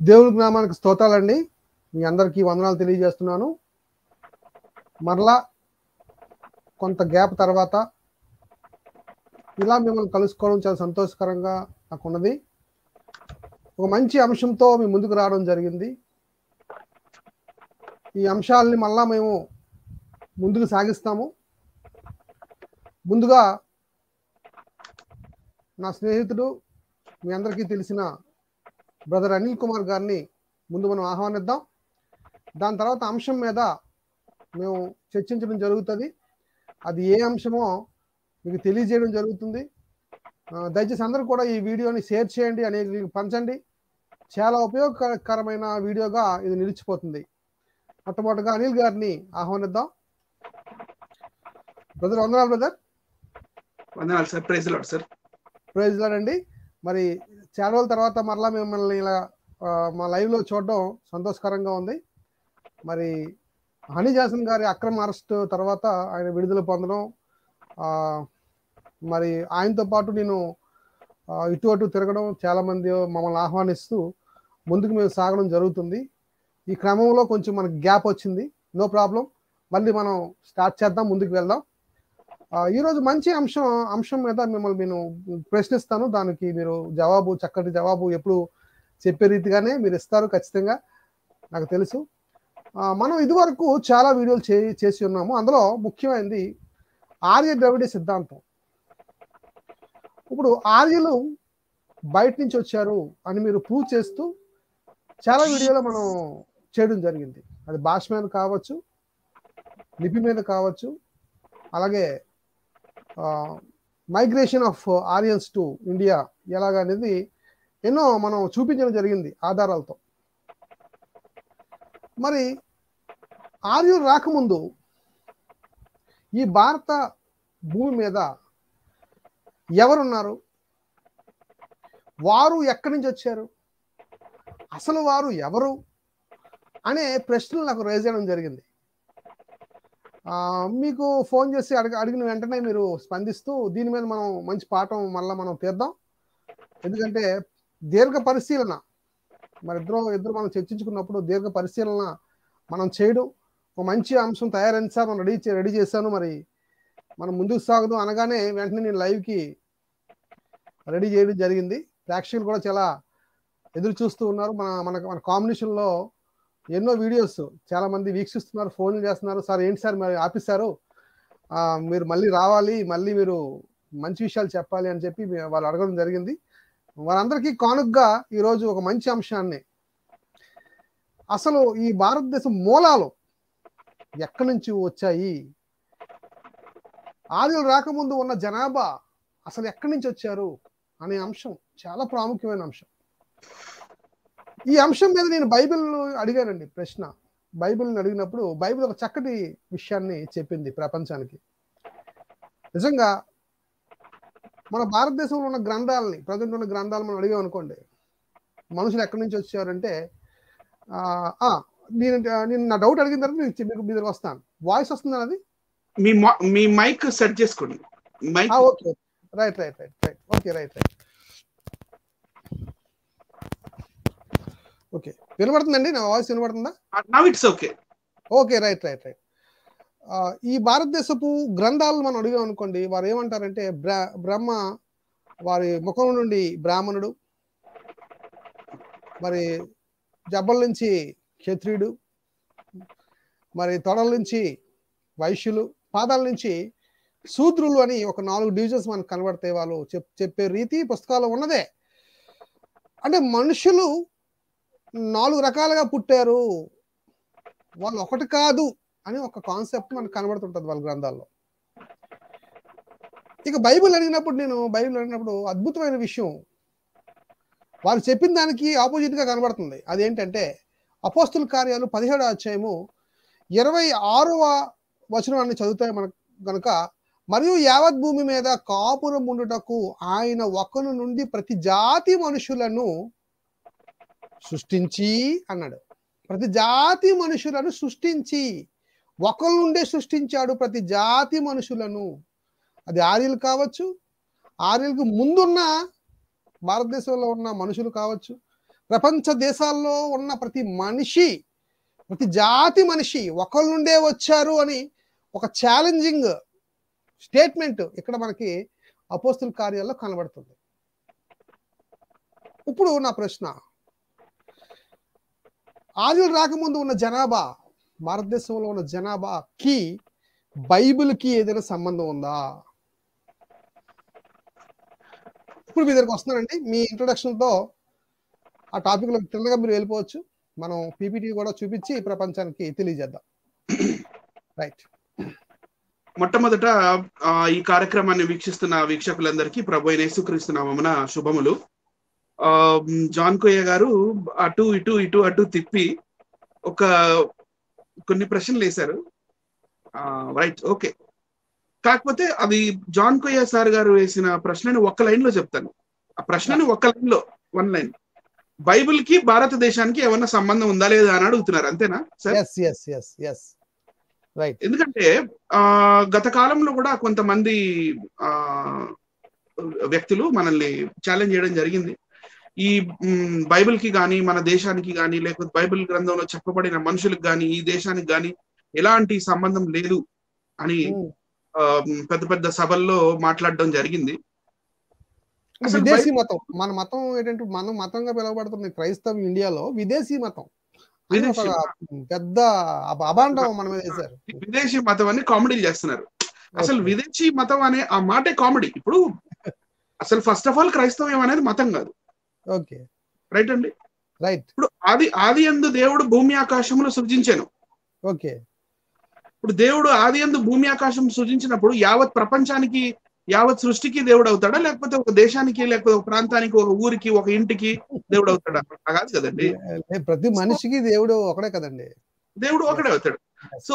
దేవుని నామానికి స్తోత్రాలండి మీ అందరికీ వందనాలు తెలియజేస్తున్నాను మరలా కొంత గ్యాప్ తర్వాత ఇలా మిమ్మల్ని కలుసుకోవడం చాలా సంతోషకరంగా నాకు ఉన్నది ఒక మంచి అంశంతో మీ ముందుకు రావడం జరిగింది ఈ అంశాలని మళ్ళా మేము ముందుకు సాగిస్తాము ముందుగా నా స్నేహితుడు మీ అందరికీ తెలిసిన బ్రదర్ అనిల్ కుమార్ గారిని ముందు మనం ఆహ్వానిద్దాం దాని తర్వాత అంశం మీద మేము చర్చించడం జరుగుతుంది అది ఏ అంశమో మీకు తెలియజేయడం జరుగుతుంది ఆ, దయచేసి అందరూ కూడా ఈ వీడియోని షేర్ చేయండి అనేది పంచండి చాలా ఉపయోగకరమైన వీడియోగా ఇది నిలిచిపోతుంది మొట్టమొదటిగా అనిల్ గారిని ఆహ్వానిద్దాం బ్రదర్ వందనాలు బ్రదర్ వందనాలు sir praise lord sir praise అండి మరి చాలా రోజుల తర్వాత మరలా మిమ్మల్ని ఇలా ఆ, మా లైవ్ లో చూడడం సంతోషకరంగా ఉంది మరి హనీ జాసన్ గారి అక్రమ అరెస్ట్ తర్వాత ఆయన విడుదల పొందడం ఆ, మరి ఆయనతో పాటు నేను ఆ, ఇటు అటు తిరగడం చాలా మంది మమ్మల్ని ఆహ్వానిస్తూ ముందుకు మేము సాగడం జరుగుతుంది ఈ క్రమంలో కొంచెం మనకి గ్యాప్ వచ్చింది నో ప్రాబ్లం మళ్ళీ మనం స్టార్ట్ చేద్దాం ముందుకు వెళ్దాం ఆ, ఈరోజు మంచి అంశం అంశం మీద మిమ్మల్ని నేను ప్రశ్నిస్తాను దానికి మీరు జవాబు చక్కటి జవాబు ఎప్పుడు చెప్పే రీతిగానే మీరు ఇస్తారు ఖచ్చితంగా నాకు తెలుసు ఆ, మనం ఇదివరకు చాలా వీడియోలు చే చేసి ఉన్నాము అందులో ముఖ్యమైనది ఆర్య ద్రవిడ సిద్ధాంతం ఇప్పుడు ఆర్యలు బయట నుంచి వచ్చారు అని మీరు ప్రూవ్ చేస్తూ చాలా వీడియోలో మనం చేయడం జరిగింది అది భాష మీద కావచ్చు లిపి మీద కావచ్చు అలాగే migration of Aryans to India ఎలాగనేది ఎన్నో మనం చూపించడం జరిగింది ఆధారాలతో మరి ఆర్యులు రాకముందు ఈ భారత భూమి మీద ఎవరున్నారు వారు ఎక్కడి నుంచి వచ్చారు అసలు వారు ఎవరు అనే ప్రశ్నలు నాకు రేజ్ చేయడం జరిగింది ఆ, మీకు ఫోన్ చేసి అడిగ అడిగిన వెంటనే మీరు స్పందిస్తూ దీని మీద మనం మంచి పాఠం మళ్ళీ మనం తీద్దాం ఎందుకంటే దీర్ఘ పరిశీలన మరి ఇద్దరు ఇద్దరు మనం చర్చించుకున్నప్పుడు దీర్ఘ పరిశీలన మనం చేయడం ఒక మంచి అంశం తయారైంది సార్ మనం రెడీ చే రెడీ చేశాను మరి మనం ముందుకు సాగుదాం అనగానే వెంటనే నేను లైవ్కి రెడీ చేయడం జరిగింది ప్రేక్షకులు కూడా చాలా ఎదురు చూస్తూ ఉన్నారు మన మన మన కాంబినేషన్లో ఎన్నో వీడియోస్ చాలా మంది వీక్షిస్తున్నారు ఫోన్లు చేస్తున్నారు సార్ ఏంటి సార్ మరి ఆపిస్తారు ఆ, మీరు మళ్ళీ రావాలి మళ్ళీ మీరు మంచి విషయాలు చెప్పాలి అని చెప్పి మీ- వాళ్ళు అడగడం జరిగింది వారందరికీ కానుకగా ఈరోజు ఒక మంచి అంశాన్ని అసలు ఈ భారతదేశం మూలాలు ఎక్కడి నుంచి వచ్చాయి ఆర్యులు రాకముందు ఉన్న జనాభా అసలు ఎక్కడి నుంచి వచ్చారు అనే అంశం చాలా ప్రాముఖ్యమైన అంశం ఈ అంశం మీద నేను బైబిల్ అడిగానండి ప్రశ్న బైబిల్ని అడిగినప్పుడు బైబిల్ ఒక చక్కటి విషయాన్ని చెప్పింది ప్రపంచానికి నిజంగా మన భారతదేశంలో ఉన్న గ్రంథాలని ప్రజెంట్ ఉన్న గ్రంథాలు మనం అడిగాం అనుకోండి మనుషులు ఎక్కడి నుంచి వచ్చారంటే ఆ, ఆ, నేను నేను నా డౌట్ అడిగిన తర్వాత నేను మీకు మీ దగ్గర వస్తాను వాయిస్ వస్తుంది అది మీ మా- మీ మైక్ సెట్ చేసుకోండి mic okay right right right right okay right right okay వినబడుతుందండి నా వాయిస్ వినబడుతుందా now it's okay okay right right right ఈ భారతదేశపు గ్రంథాలు మనం అడిగాం అనుకోండి వారు ఏమంటారంటే బ్ర బ్రహ్మ వారి ముఖం నుండి బ్రాహ్మణుడు మరి జబ్బల నుంచి క్షత్రియుడు మరి తొడల నుంచి వైశ్యులు పాదాల నుంచి శూద్రులు అని ఒక నాలుగు డివిజన్స్ మనకు కనబడతాయి వాళ్ళు చెప్ చెప్పే రీతి పుస్తకాలు ఉన్నదే అంటే మనుషులు నాలుగు రకాలుగా పుట్టారు వాళ్ళు ఒకటి కాదు అని ఒక కాన్సెప్ట్ మనకు కనబడుతుంటది వాళ్ళ గ్రంథాల్లో ఇక బైబిల్ అడిగినప్పుడు నేను బైబిల్ అడిగినప్పుడు అద్భుతమైన విషయం వారు చెప్పిన దానికి ఆపోజిట్ గా కనబడుతుంది అదేంటంటే అపోస్తుల కార్యాలు పదిహేడు అధ్యాయము ఇరవై ఆరవ వచనాన్ని చదివితే మనకు గనుక మరియు యావత్ భూమి మీద కాపురం ఉండుటకు ఆయన ఒకను నుండి ప్రతి జాతి మనుషులను సృష్టించి అన్నాడు ప్రతి జాతి మనుషులను సృష్టించి ఒకరి నుండే సృష్టించాడు ప్రతి జాతి మనుషులను అది ఆర్యులు కావచ్చు ఆర్యులకు ముందున్న భారతదేశంలో ఉన్న మనుషులు కావచ్చు ప్రపంచ దేశాల్లో ఉన్న ప్రతి మనిషి ప్రతి జాతి మనిషి ఒకళ్ళ నుండే వచ్చారు అని ఒక ఛాలెంజింగ్ స్టేట్మెంట్ ఇక్కడ మనకి అపోస్తుల కార్యాల్లో కనబడుతుంది ఇప్పుడు నా ప్రశ్న ఆర్యులు రాకముందు ఉన్న జనాభా భారతదేశంలో ఉన్న జనాభాకి బైబిల్కి ఏదైనా సంబంధం ఉందా ఇప్పుడు మీ దగ్గరకు వస్తున్నానండి మీ ఇంట్రొడక్షన్ తో ఆ టాపిక్ లో తిన్నగా మీరు వెళ్ళిపోవచ్చు మనం పీపీటీ కూడా చూపించి ప్రపంచానికి తెలియజేద్దాం రైట్ మొట్టమొదట ఆ, ఈ కార్యక్రమాన్ని వీక్షిస్తున్న వీక్షకులందరికీ ప్రభు అయిన యేసుక్రీస్తు నామమున శుభములు ఆ, మ్, జాన్ కొయ్య గారు అటు ఇటు ఇటు అటు తిప్పి ఒక కొన్ని ప్రశ్నలు వేశారు రైట్ ఓకే కాకపోతే అది జాన్ కొయ్య సార్ గారు వేసిన ప్రశ్నని ఒక్క లైన్ లో చెప్తాను ఆ ప్రశ్నని ఒక్క లైన్ లో వన్ లైన్ బైబిల్ కి భారతదేశానికి ఏమన్నా సంబంధం ఉందా లేదా అని అడుగుతున్నారు అంతేనా sir yes yes yes yes right ఎందుకంటే ఆ గత కాలంలో కూడా కొంతమంది ఆ వ్యక్తులు మనల్ని ఛాలెంజ్ చేయడం జరిగింది ఈ మ్, బైబిల్ కి కానీ మన దేశానికి కానీ లేకపోతే బైబిల్ గ్రంథంలో చెప్పబడిన మనుషులకు కానీ ఈ దేశానికి కానీ ఎలాంటి సంబంధం లేదు అని ఆ, మ్, పెద్ద పెద్ద సభల్లో మాట్లాడడం జరిగింది అసలు విదేశీ మతం మన మతం ఏంటంటే మనం మతంగా పిలువబడుతున్న క్రైస్తవ ఇండియాలో విదేశీ మతం అని ఒక విదేశీ పెద్ద అబ- అభాండం మన మీద వేశారు విదేశీ మతం అని కామెడీలు చేస్తున్నారు అసలు Okay. విదేశీ మతం అనే ఆ మాటే కామెడీ ఇప్పుడు అసలు ఫస్ట్ ఆఫ్ ఆల్ క్రైస్తవ్యం అనేది మతం కాదు ఓకే రైట్ అండి రైట్ ఇప్పుడు ఆది ఆది ఎందు దేవుడు భూమి ఆకాశములు సృజించాను ఓకే ఇప్పుడు దేవుడు ఆది ఎందు భూమి ఆకాశం సృజించినప్పుడు యావత్ ప్రపంచానికి యావత్ సృష్టికి దేవుడు అవుతాడా లేకపోతే ఒక దేశానికి లేకపోతే ఒక ప్రాంతానికి ఒక ఊరికి ఒక ఇంటికి దేవుడు అవుతాడా అలా కాదు కదండి లే- ప్రతి మనిషికి దేవుడు ఒకడే కదండి దేవుడు ఒకడే అవుతాడు సో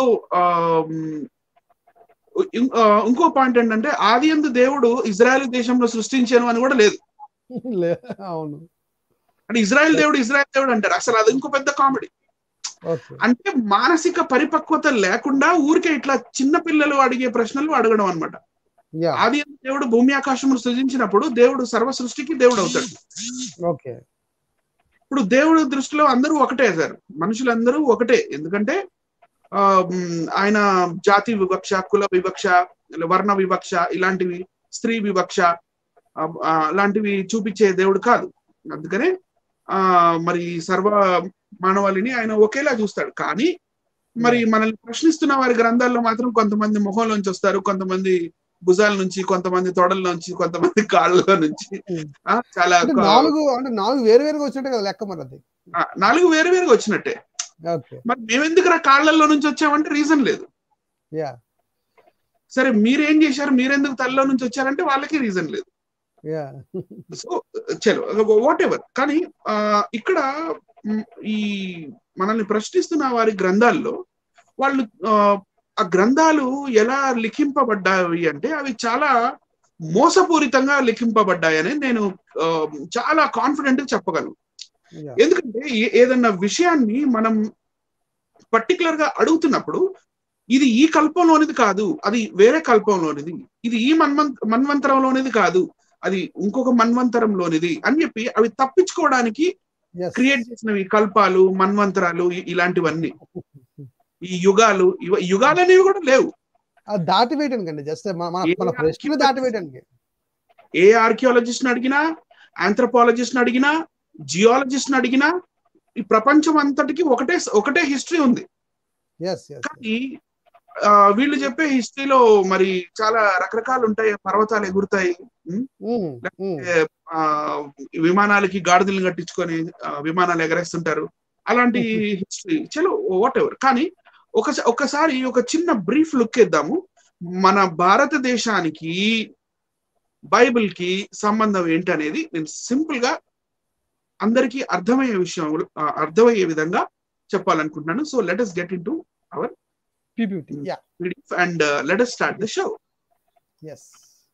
ఇంకో పాయింట్ ఏంటంటే ఆది ఎందు దేవుడు ఇజ్రాయెల్ దేశంలో సృష్టించాను అని కూడా లేదు లే- అవును అంటే ఇజ్రాయెల్ దేవుడు ఇజ్రాయెల్ దేవుడు అంటారు అసలు అది ఇంకో పెద్ద కామెడీ ఓకే అంటే మానసిక పరిపక్వత లేకుండా ఊరికే ఇట్లా చిన్న పిల్లలు అడిగే ప్రశ్నలు అడగడం అన్నమాట యా ఆది ఎందు దేవుడు భూమి ఆకాశములు సృజించినప్పుడు దేవుడు సర్వ సృష్టికి దేవుడు అవుతాడు ఓకే ఇప్పుడు దేవుడు దృష్టిలో అందరూ ఒకటే సార్ మనుషులందరూ ఒకటే ఎందుకంటే ఆ మ్, ఆయన జాతి వివక్ష కుల వివక్ష వర్ణ వివక్ష ఇలాంటివి స్త్రీ వివక్ష ఆ, ఆ, అలాంటివి చూపించే దేవుడు కాదు అందుకనే ఆ మరి సర్వ మానవాళిని ఆయన ఒకేలా చూస్తాడు కానీ మరి మనల్ని ప్రశ్నిస్తున్న వారి గ్రంథాల్లో మాత్రం కొంతమంది మొహంలోంచి వస్తారు కొంతమంది భుజాల నుంచి కొంతమంది తొడల నుంచి కొంతమంది కాళ్ళలో నుంచి ఆ, చాలా అంటే నాలుగు అంటే నాలుగు వేరు వేరుగా వచ్చినట్టే కదా లెక్క మరి అది ఆ, నాలుగు వేరు వేరుగా వచ్చినట్టే ఓకే మరి మేమెందుకు రా కాళ్ళల్లో నుంచి వచ్చామంటే రీజన్ లేదు యా సరే మీరేం చేశారు మీరెందుకు తల్లిలో నుంచి వచ్చారంటే వాళ్ళకి రీజన్ లేదు యా సో చలో వాట్ ఎవర్ కానీ ఆ, ఇక్కడ మ్, ఈ మనల్ని ప్రశ్నిస్తున్న వారి గ్రంథాల్లో వాళ్ళు ఆ, ఆ గ్రంథాలు ఎలా లిఖింపబడ్డాయి అంటే అవి చాలా మోసపూరితంగా లిఖింపబడ్డాయని నేను ఆ, చాలా కాన్ఫిడెంట్ చెప్పగలను యా ఎందుకంటే ఏ- ఏదన్నా విషయాన్ని మనం పర్టికులర్ గా అడుగుతున్నప్పుడు ఇది ఈ కల్పంలోనిది కాదు అది వేరే కల్పంలోనిది ఇది ఈ మన్వం మన్వంతరంలోనిది కాదు అది ఇంకొక మన్వంతరంలోనిది అని చెప్పి అవి తప్పించుకోవడానికి ఎస్ క్రియేట్ చేసినవి కల్పాలు మన్వంతరాలు ఇ- ఇలాంటివన్నీ ఈ యుగాలు ఇవ- యుగాలు అనేవి కూడా లేవు అది దాటి వేయడానికి అండి జస్ట్ మన మన మన ప్రశ్న దాటి వేయడానికి ఏ ఆర్కియాలజిస్ట్ అడిగినా ఆంథ్రపాలజిస్ట్ అడిగినా జియాలజిస్ట్ అడిగినా ఈ ప్రపంచం అంతటికి ఒకటే ఒకటే హిస్టరీ ఉంది ఎస్ ఎస్ కానీ ఆ, వీళ్ళు చెప్పే హిస్టరీలో మరి చాలా రకరకాలు ఉంటాయి పర్వతాలు ఎగురుతాయి ఉమ్, ఆ, విమానాలకి గాడిదలు కట్టించుకొని ఆ, విమానాలు ఎగరేస్తుంటారు అలాంటి హిస్టరీ చలో వాట్ ఎవర్ కానీ ఒక ఒకసారి ఒక చిన్న బ్రీఫ్ లుక్ ఇద్దాము మన భారతదేశానికి బైబిల్ కి సంబంధం ఏంటనేది నేను సింపుల్ గా అందరికీ అర్థమయ్యే విషయం ఆ, అర్థమయ్యే విధంగా చెప్పాలనుకుంటున్నాను so let us get into PPT yeah PDF and uh, let us start the show. Yes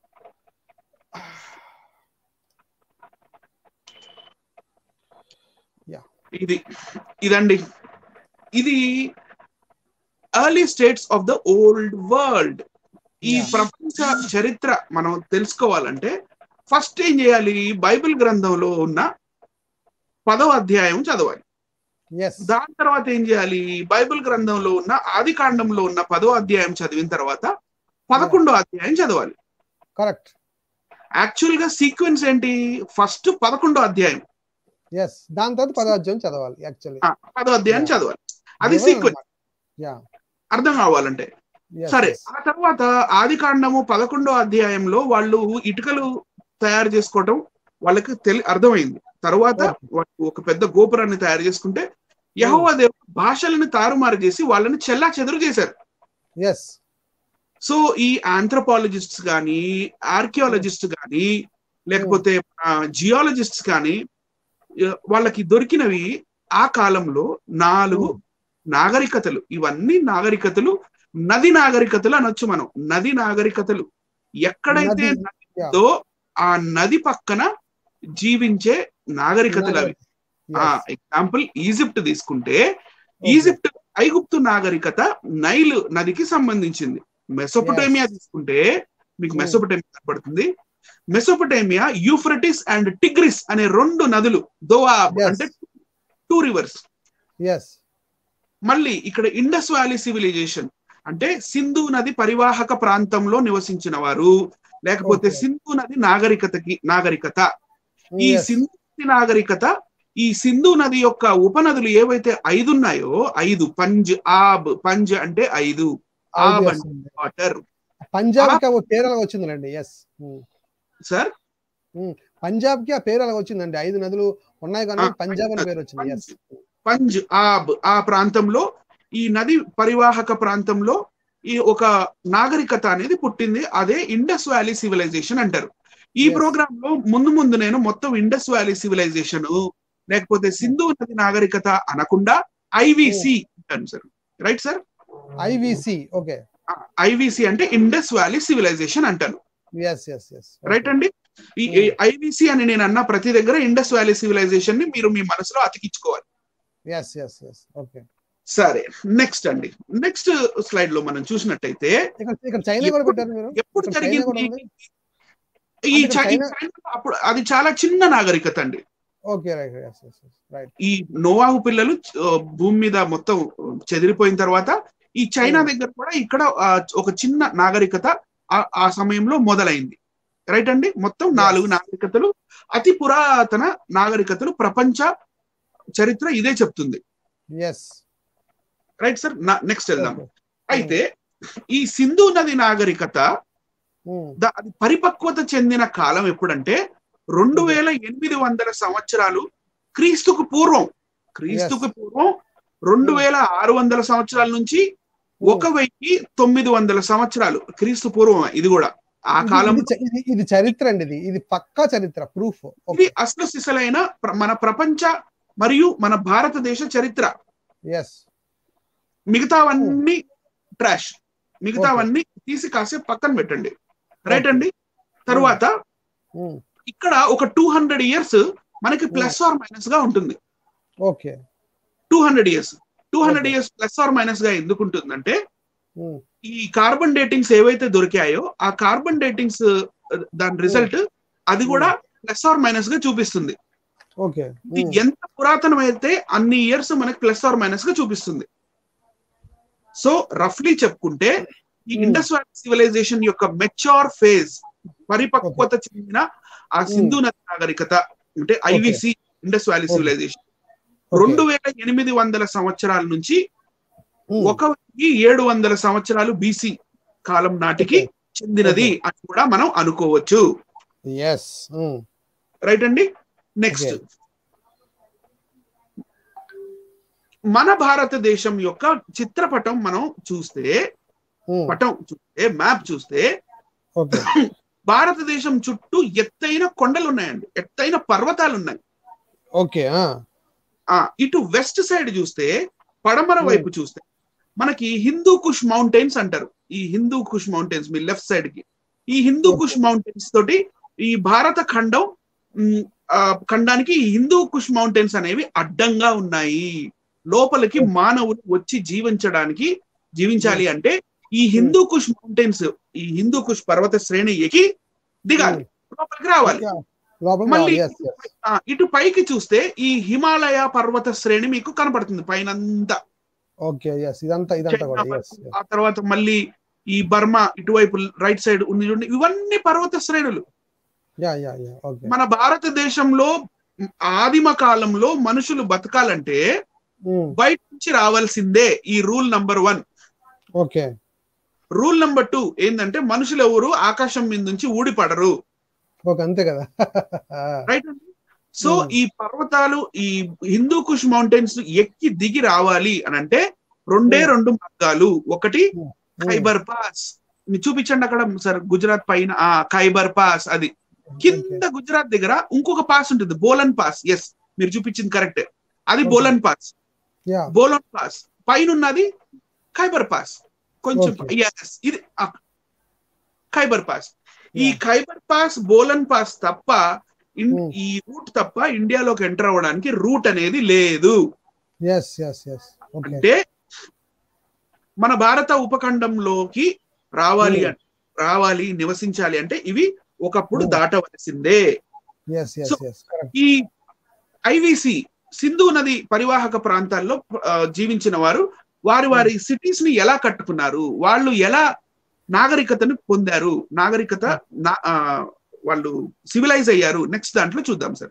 ఇది ఇదండి ఇది early states of the old world ఈ Yeah. ప్రపంచ చరిత్ర మనం తెలుసుకోవాలంటే ఫస్ట్ ఏం చేయాలి బైబిల్ గ్రంథంలో ఉన్న పదో అధ్యాయం చదవాలి ఎస్ దాని తర్వాత ఏం చేయాలి బైబిల్ గ్రంథంలో ఉన్న ఆది కాండంలో ఉన్న పదో అధ్యాయం చదివిన తర్వాత పదకొండో అధ్యాయం చదవాలి కరెక్ట్ యాక్చువల్ గా సీక్వెన్స్ ఏంటి ఫస్ట్ పదకొండో అధ్యాయం ఎస్ దాని తర్వాత పదార్థం చదవాలి యాక్చువల్లీ ఆ, పదో అధ్యాయం చదవాలి అది సీక్వెన్స్ యా అర్థం కావాలంటే సరే ఆ తర్వాత ఆది కాండము పదకొండో అధ్యాయంలో వాళ్ళు ఇటుకలు తయారు చేసుకోవటం వాళ్ళకి తెలి అర్థమైంది తర్వాత Okay. వాళ్ళు ఒక పెద్ద గోపురాన్ని తయారు చేసుకుంటే యహోవా దేవుడు భాషలను తారుమారు చేసి వాళ్ళని చెల్లా చెదురు చేశారు ఎస్ సో ఈ ఆంథ్రపాలజిస్ట్స్ కానీ ఆర్కియాలజిస్ట్ కానీ లేకపోతే జియాలజిస్ట్స్ కానీ ఆ, వాళ్ళకి దొరికినవి ఆ కాలంలో నాలుగు నాగరికతలు ఇవన్నీ నాగరికతలు నది నాగరికతలు అనొచ్చు మనం నది నాగరికతలు ఎక్కడైతే నది, నది ఉందో ఆ నది పక్కన జీవించే నాగరికతలు అవి ఆ ఎగ్జాంపుల్ ఈజిప్ట్ తీసుకుంటే ఈజిప్ట్ ఐగుప్తు నాగరికత నైల్ నదికి సంబంధించింది మెసోపటేమియా తీసుకుంటే మీకు Hmm. మెసోపటేమియా కనపడుతుంది మెసోపటేమియా యూఫ్రటిస్ అండ్ టిగ్రిస్ అనే రెండు నదులు దోవాబ్ Yes. అంటే టూ రివర్స్ ఎస్ మళ్ళీ ఇక్కడ ఇండస్ వ్యాలీ సివిలైజేషన్ అంటే సింధు నది పరివాహక ప్రాంతంలో నివసించిన వారు లేకపోతే Okay. సింధు నది నాగరికతకి నాగరికత ఈ సింధు నది నాగరికత ఈ సింధు నది యొక్క ఉపనదులు ఏవైతే ఐదు ఉన్నాయో ఐదు పంజ్ ఆబ్ పంజ్ అంటే ఐదు ఆబ్ అంటే వాటర్ పంజాబ్ కి ఆ పేరు అలాగ వచ్చిందండి ఎస్ సార్ పంజాబ్ కి ఆ పేరు అలాగ వచ్చిందండి ఐదు నదులు ఉన్నాయి కానీ ఆ, పంజాబ్ అని పంజాబ్. పేరు వచ్చింది ఎస్ పంజ్ ఆబ్ ఆ ప్రాంతంలో ఈ నది పరివాహక ప్రాంతంలో ఈ ఒక నాగరికత అనేది పుట్టింది అదే ఇండస్ వ్యాలీ సివిలైజేషన్ అంటారు ఈ Yes. ప్రోగ్రామ్ లో ముందు ముందు నేను మొత్తం ఇండస్ వ్యాలీ సివిలైజేషన్ లేకపోతే సింధు నది నాగరికత అనకుండా ఐవిసి అంటాను sir right sir IVC okay IVC అంటే ఇండస్ వ్యాలీ సివిలైజేషన్ అంటాను ఎస్ ఎస్ ఎస్ రైట్ అండి ఈ ఐవిసి అని నేను అన్న ప్రతి దగ్గర ఇండస్ వ్యాలీ సివిలైజేషన్ ని మీరు మీ మనసులో అతికించుకోవాలి ఎస్ ఎస్ ఎస్ ఓకే సరే నెక్స్ట్ అండి నెక్స్ట్ స్లైడ్ లో మనం చూసినట్టయితే ఇక్కడ ఇక్కడ చైనా కూడా పెట్టారు మీరు ఎప్పుడు ఇక్కడ చైనా కూడా జరిగింది ఉంది ఈ అంటే చై- ఈ చైనా- చైనా అప్పుడు అది చాలా చిన్న నాగరికత అండి okay right yes yes right ఈ నోవాహు పిల్లలు ఆ, భూమి మీద మొత్తం చెదిరిపోయిన తర్వాత ఈ చైనా Hmm. దగ్గర కూడా ఇక్కడ ఆ, ఒక చిన్న నాగరికత ఆ- ఆ సమయంలో మొదలైంది రైట్ అండి మొత్తం నాలుగు Yes. నాగరికతలు అతి పురాతన నాగరికతలు ప్రపంచ చరిత్ర ఇదే చెప్తుంది ఎస్ రైట్ సార్ నెక్స్ట్ వెళ్దాం అయితే ఈ సింధు నది నాగరికత ద- అది పరిపక్వత చెందిన కాలం ఎప్పుడంటే రెండు వేల ఎనిమిది వందల సంవత్సరాలు క్రీస్తుకు పూర్వం క్రీస్తుకు పూర్వం రెండు వేల ఆరు వందల సంవత్సరాల నుంచి ఒక వెయ్యి తొమ్మిది వందల సంవత్సరాలు క్రీస్తు పూర్వం ఇది కూడా ఆ కాలం ఇది ఇది చరిత్ర అండి ఇది ఇది పక్కా చరిత్ర ప్రూఫ్ ఇది అసలు సిసలైన ప్ర- మన ప్రపంచ మరియు మన భారతదేశ చరిత్ర ఎస్ మిగతావన్నీ ట్రాష్ మిగతావన్నీ తీసి కాసేపు పక్కన పెట్టండి రైట్ అండి తరువాత ఇక్కడ ఒక టూ హండ్రెడ్ ఇయర్స్ మనకి ప్లస్ ఆర్ మైనస్ గా ఉంటుంది okay two hundred years two hundred Okay. Years plus or minus గా ఎందుకు ఉంటుందంటే ఈ కార్బన్ డేటింగ్స్ ఏవైతే దొరికాయో ఆ కార్బన్ డేటింగ్స్ దాని రిజల్ట్ అది కూడా ప్లస్ ఆర్ మైనస్ గా చూపిస్తుంది ఓకే ఇది ఎంత పురాతనం అయితే అన్ని ఇయర్స్ మనకి ప్లస్ ఆర్ మైనస్ గా చూపిస్తుంది సో రఫ్లీ చెప్పుకుంటే ఈ Hmm. ఇండస్ వ్యాలీ సివిలైజేషన్ యొక్క మెచ్యూర్ ఫేజ్ పరిపక్వత చెందిన ఆ సింధు నది నాగరికత అంటే IVC Indus valley Okay. Civilization రెండు వేల ఎనిమిది వందల సంవత్సరాల నుంచి ఒక వెయ్యి ఏడు వందల సంవత్సరాలు బీసీ కాలం నాటికి చెందినది అని కూడా మనం అనుకోవచ్చు ఎస్ రైట్ అండి నెక్స్ట్ Okay. మన భారతదేశం యొక్క చిత్రపటం మనం చూస్తే పటం చూస్తే మ్యాప్ చూస్తే ఓకే భారతదేశం చుట్టూ ఎత్తైన కొండలు ఉన్నాయండి ఎత్తైన పర్వతాలు ఉన్నాయి ఓకే ఆ ఇటు వెస్ట్ సైడ్ చూస్తే పడమర Hmm. వైపు చూస్తే మనకి హిందూ కుష్ మౌంటైన్స్ అంటారు ఈ హిందూ కుష్ మౌంటైన్స్ మీ లెఫ్ట్ సైడ్ కి ఈ హిందూ Okay. కుష్ మౌంటైన్స్ తోటి ఈ భారత ఖండం ఉమ్, ఆ, ఖండానికి ఈ హిందూ కుష్ మౌంటైన్స్ అనేవి అడ్డంగా ఉన్నాయి లోపలికి Okay. మానవులు వచ్చి జీవించడానికి జీవించాలి అంటే ఈ హిందూ కుష్ మౌంటైన్స్ ఈ హిందూ కుష్ పర్వత శ్రేణి ఎక్కి దిగాలి లోపలికి రావాలి లోపల మళ్ళీ yes, yes. ఆ, ఇటు పైకి చూస్తే ఈ హిమాలయ పర్వత శ్రేణి మీకు కనపడుతుంది పైనంతా ఓకే ఎస్ ఇదంతా ఇదంతా కూడా చైనా ఎస్ ఆ తర్వాత మళ్ళీ ఈ బర్మా ఇటువైపు రైట్ సైడ్ ఉంది చూడండి ఇవన్నీ పర్వత శ్రేణులు యా యా యా ఓకే మన భారతదేశంలో ఆదిమ కాలంలో మనుషులు బతకాలంటే బయట నుంచి రావాల్సిందే ఈ rule number one okay rule number two ఏంటంటే మనుషులు ఎవరు ఆకాశం మీద నుంచి ఊడిపడరు ఓకే అంతే కదా రైట్ సో Hmm. ఈ పర్వతాలు ఈ హిందూ కుష్ మౌంటైన్స్ ఎక్కి దిగి రావాలి అని అంటే రెండే Hmm. రెండు మార్గాలు ఒకటి ఖైబర్ పాస్ మీరు చూపించండి అక్కడ సార్ గుజరాత్ పైన ఆ ఖైబర్ పాస్ అది కింద గుజరాత్ దగ్గర ఇంకొక పాస్ ఉంటుంది బోలన్ పాస్ ఎస్ మీరు చూపించింది కరెక్ట్ అది Okay. Bolan pass yeah Bolan pass పైన ఉన్నది ఖైబర్ పాస్ కొంచెం Okay. yes ఇది ఆ, ఖైబర్ పాస్ ఈ Yeah. Khyber pass Bolan pass తప్ప ఇన్- Hmm. ఈ రూట్ తప్ప ఇండియాలోకి ఎంటర్ అవ్వడానికి రూట్ అనేది లేదు ఎస్ ఎస్ ఎస్ ఓకే అంటే మన భారత ఉపఖండంలోకి రావాలి Hmm. అంటే రావాలి నివసించాలి అంటే ఇవి ఒకప్పుడు Hmm. దాటవలసిందే yes yes So- yes correct ఈ ఐవిసి సింధు నది పరివాహక ప్రాంతాల్లో ఆ, జీవించిన వారు వారి వారి సిటీస్ ని ఎలా కట్టుకున్నారు వాళ్ళు ఎలా నాగరికతను పొందారు నాగరికత నా- ఆ, వాళ్ళు సివిలైజ్ అయ్యారు నెక్స్ట్ దాంట్లో చూద్దాం సార్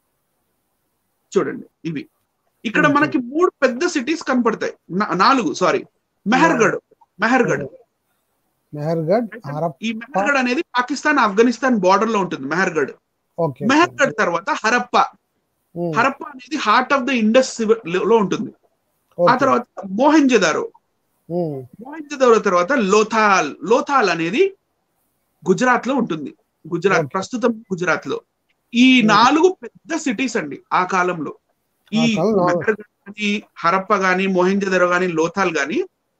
చూడండి ఇవి ఇక్కడ Okay. మనకి మూడు పెద్ద సిటీస్ కనపడతాయి నా- నాలుగు సారీ మెహర్గఢ్ మెహర్గఢ్ మెహర్గఢ్ హరప్ ఈ మెహర్గఢ్ అనేది పాకిస్తాన్ ఆఫ్ఘనిస్తాన్ బార్డర్ లో ఉంటుంది మెహర్గఢ్ ఓకే మెహర్గఢ్ తర్వాత హరప్ప హరప్ప అనేది హార్ట్ ఆఫ్ ద ఇండస్ లో ఉంటుంది ఆ తర్వాత మోహెంజదారో మోహెంజదారో తర్వాత లోథాల్ లోథాల్ అనేది గుజరాత్ లో ఉంటుంది గుజరాత్ Okay. ప్రస్తుతం గుజరాత్ లో ఈ Okay. నాలుగు పెద్ద సిటీస్ అండి ఆ కాలంలో ఈ ఆ కాలంలో నాలుగు. మెహర్గఢ్ గాని హరప్ప గాని మోహెంజదారో గాని లోథాల్ గాని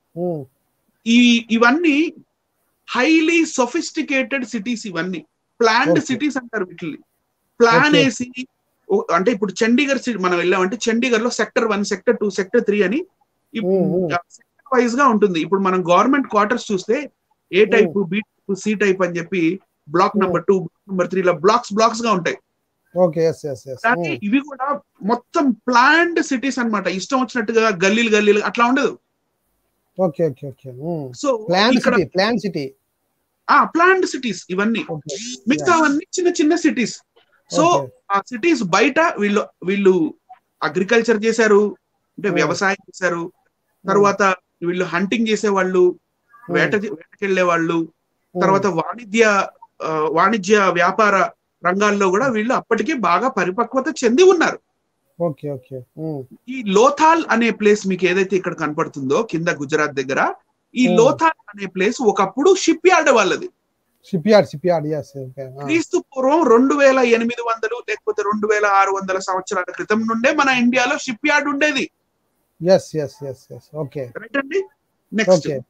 ఈ ఇవన్నీ హైలీ సొఫిస్టికేటెడ్ సిటీస్ ఇవన్నీ ప్లాన్డ్ Okay. సిటీస్ అంటారు వీటిని ప్లాన్ Okay. వేసి ఓ- అంటే ఇప్పుడు చండీగఢ్ city మనం వెళ్ళామంటే చండీగఢ్ లో sector one sector two sector three అని Mm, mm. సెక్టర్ వైజ్ గా ఉంటుంది ఇప్పుడు మనం గవర్నమెంట్ క్వార్టర్స్ చూస్తే A type B type C type అని చెప్పి block Mm. Number two number three ఇలా బ్లాక్స్ బ్లాక్స్ గా ఉంటాయి ఓకే ఎస్ ఎస్ ఎస్ కానీ ఇవి కూడా మొత్తం ప్లాన్డ్ సిటీస్ అన్నమాట ఇష్టం వచ్చినట్టుగా గల్లీలు గల్లీలు అట్లా ఉండదు okay okay okay so plan ఇక్కడ సిటీ ప్లాన్ సిటీ ఆ ప్లాన్డ్ సిటీస్ ఇవన్నీ ఓకే మిగతావన్నీ చిన్న చిన్న సిటీస్ సో ఆ సిటీస్ బయట వీళ్ళు వీళ్ళు అగ్రికల్చర్ చేశారు అంటే Hmm. వ్యవసాయం చేశారు తర్వాత వీళ్ళు హంటింగ్ చేసేవాళ్ళు వేట వేటకెళ్లే వాళ్ళు తర్వాత వాణిజ్య ఆ, వాణిజ్య వ్యాపార రంగాల్లో కూడా వీళ్ళు అప్పటికే బాగా పరిపక్వత చెంది ఉన్నారు ఓకే ఓకే ఈ లోథాల్ అనే ప్లేస్ మీకు ఏదైతే ఇక్కడ కనపడుతుందో కింద గుజరాత్ దగ్గర ఈ Hmm. లోథాల్ అనే ప్లేస్ ఒకప్పుడు షిప్ యార్డ్ వాళ్ళది shipyard shipyard yes okay క్రీస్తు పూర్వం రెండు వేల ఎనిమిది వందలు లేకపోతే రెండు వేల ఆరు వందల సంవత్సరాల క్రితం నుండే మన ఇండియాలో షిప్ యార్డ్ ఉండేది yes yes yes yes okay right అండి నెక్స్ట్ ఓకే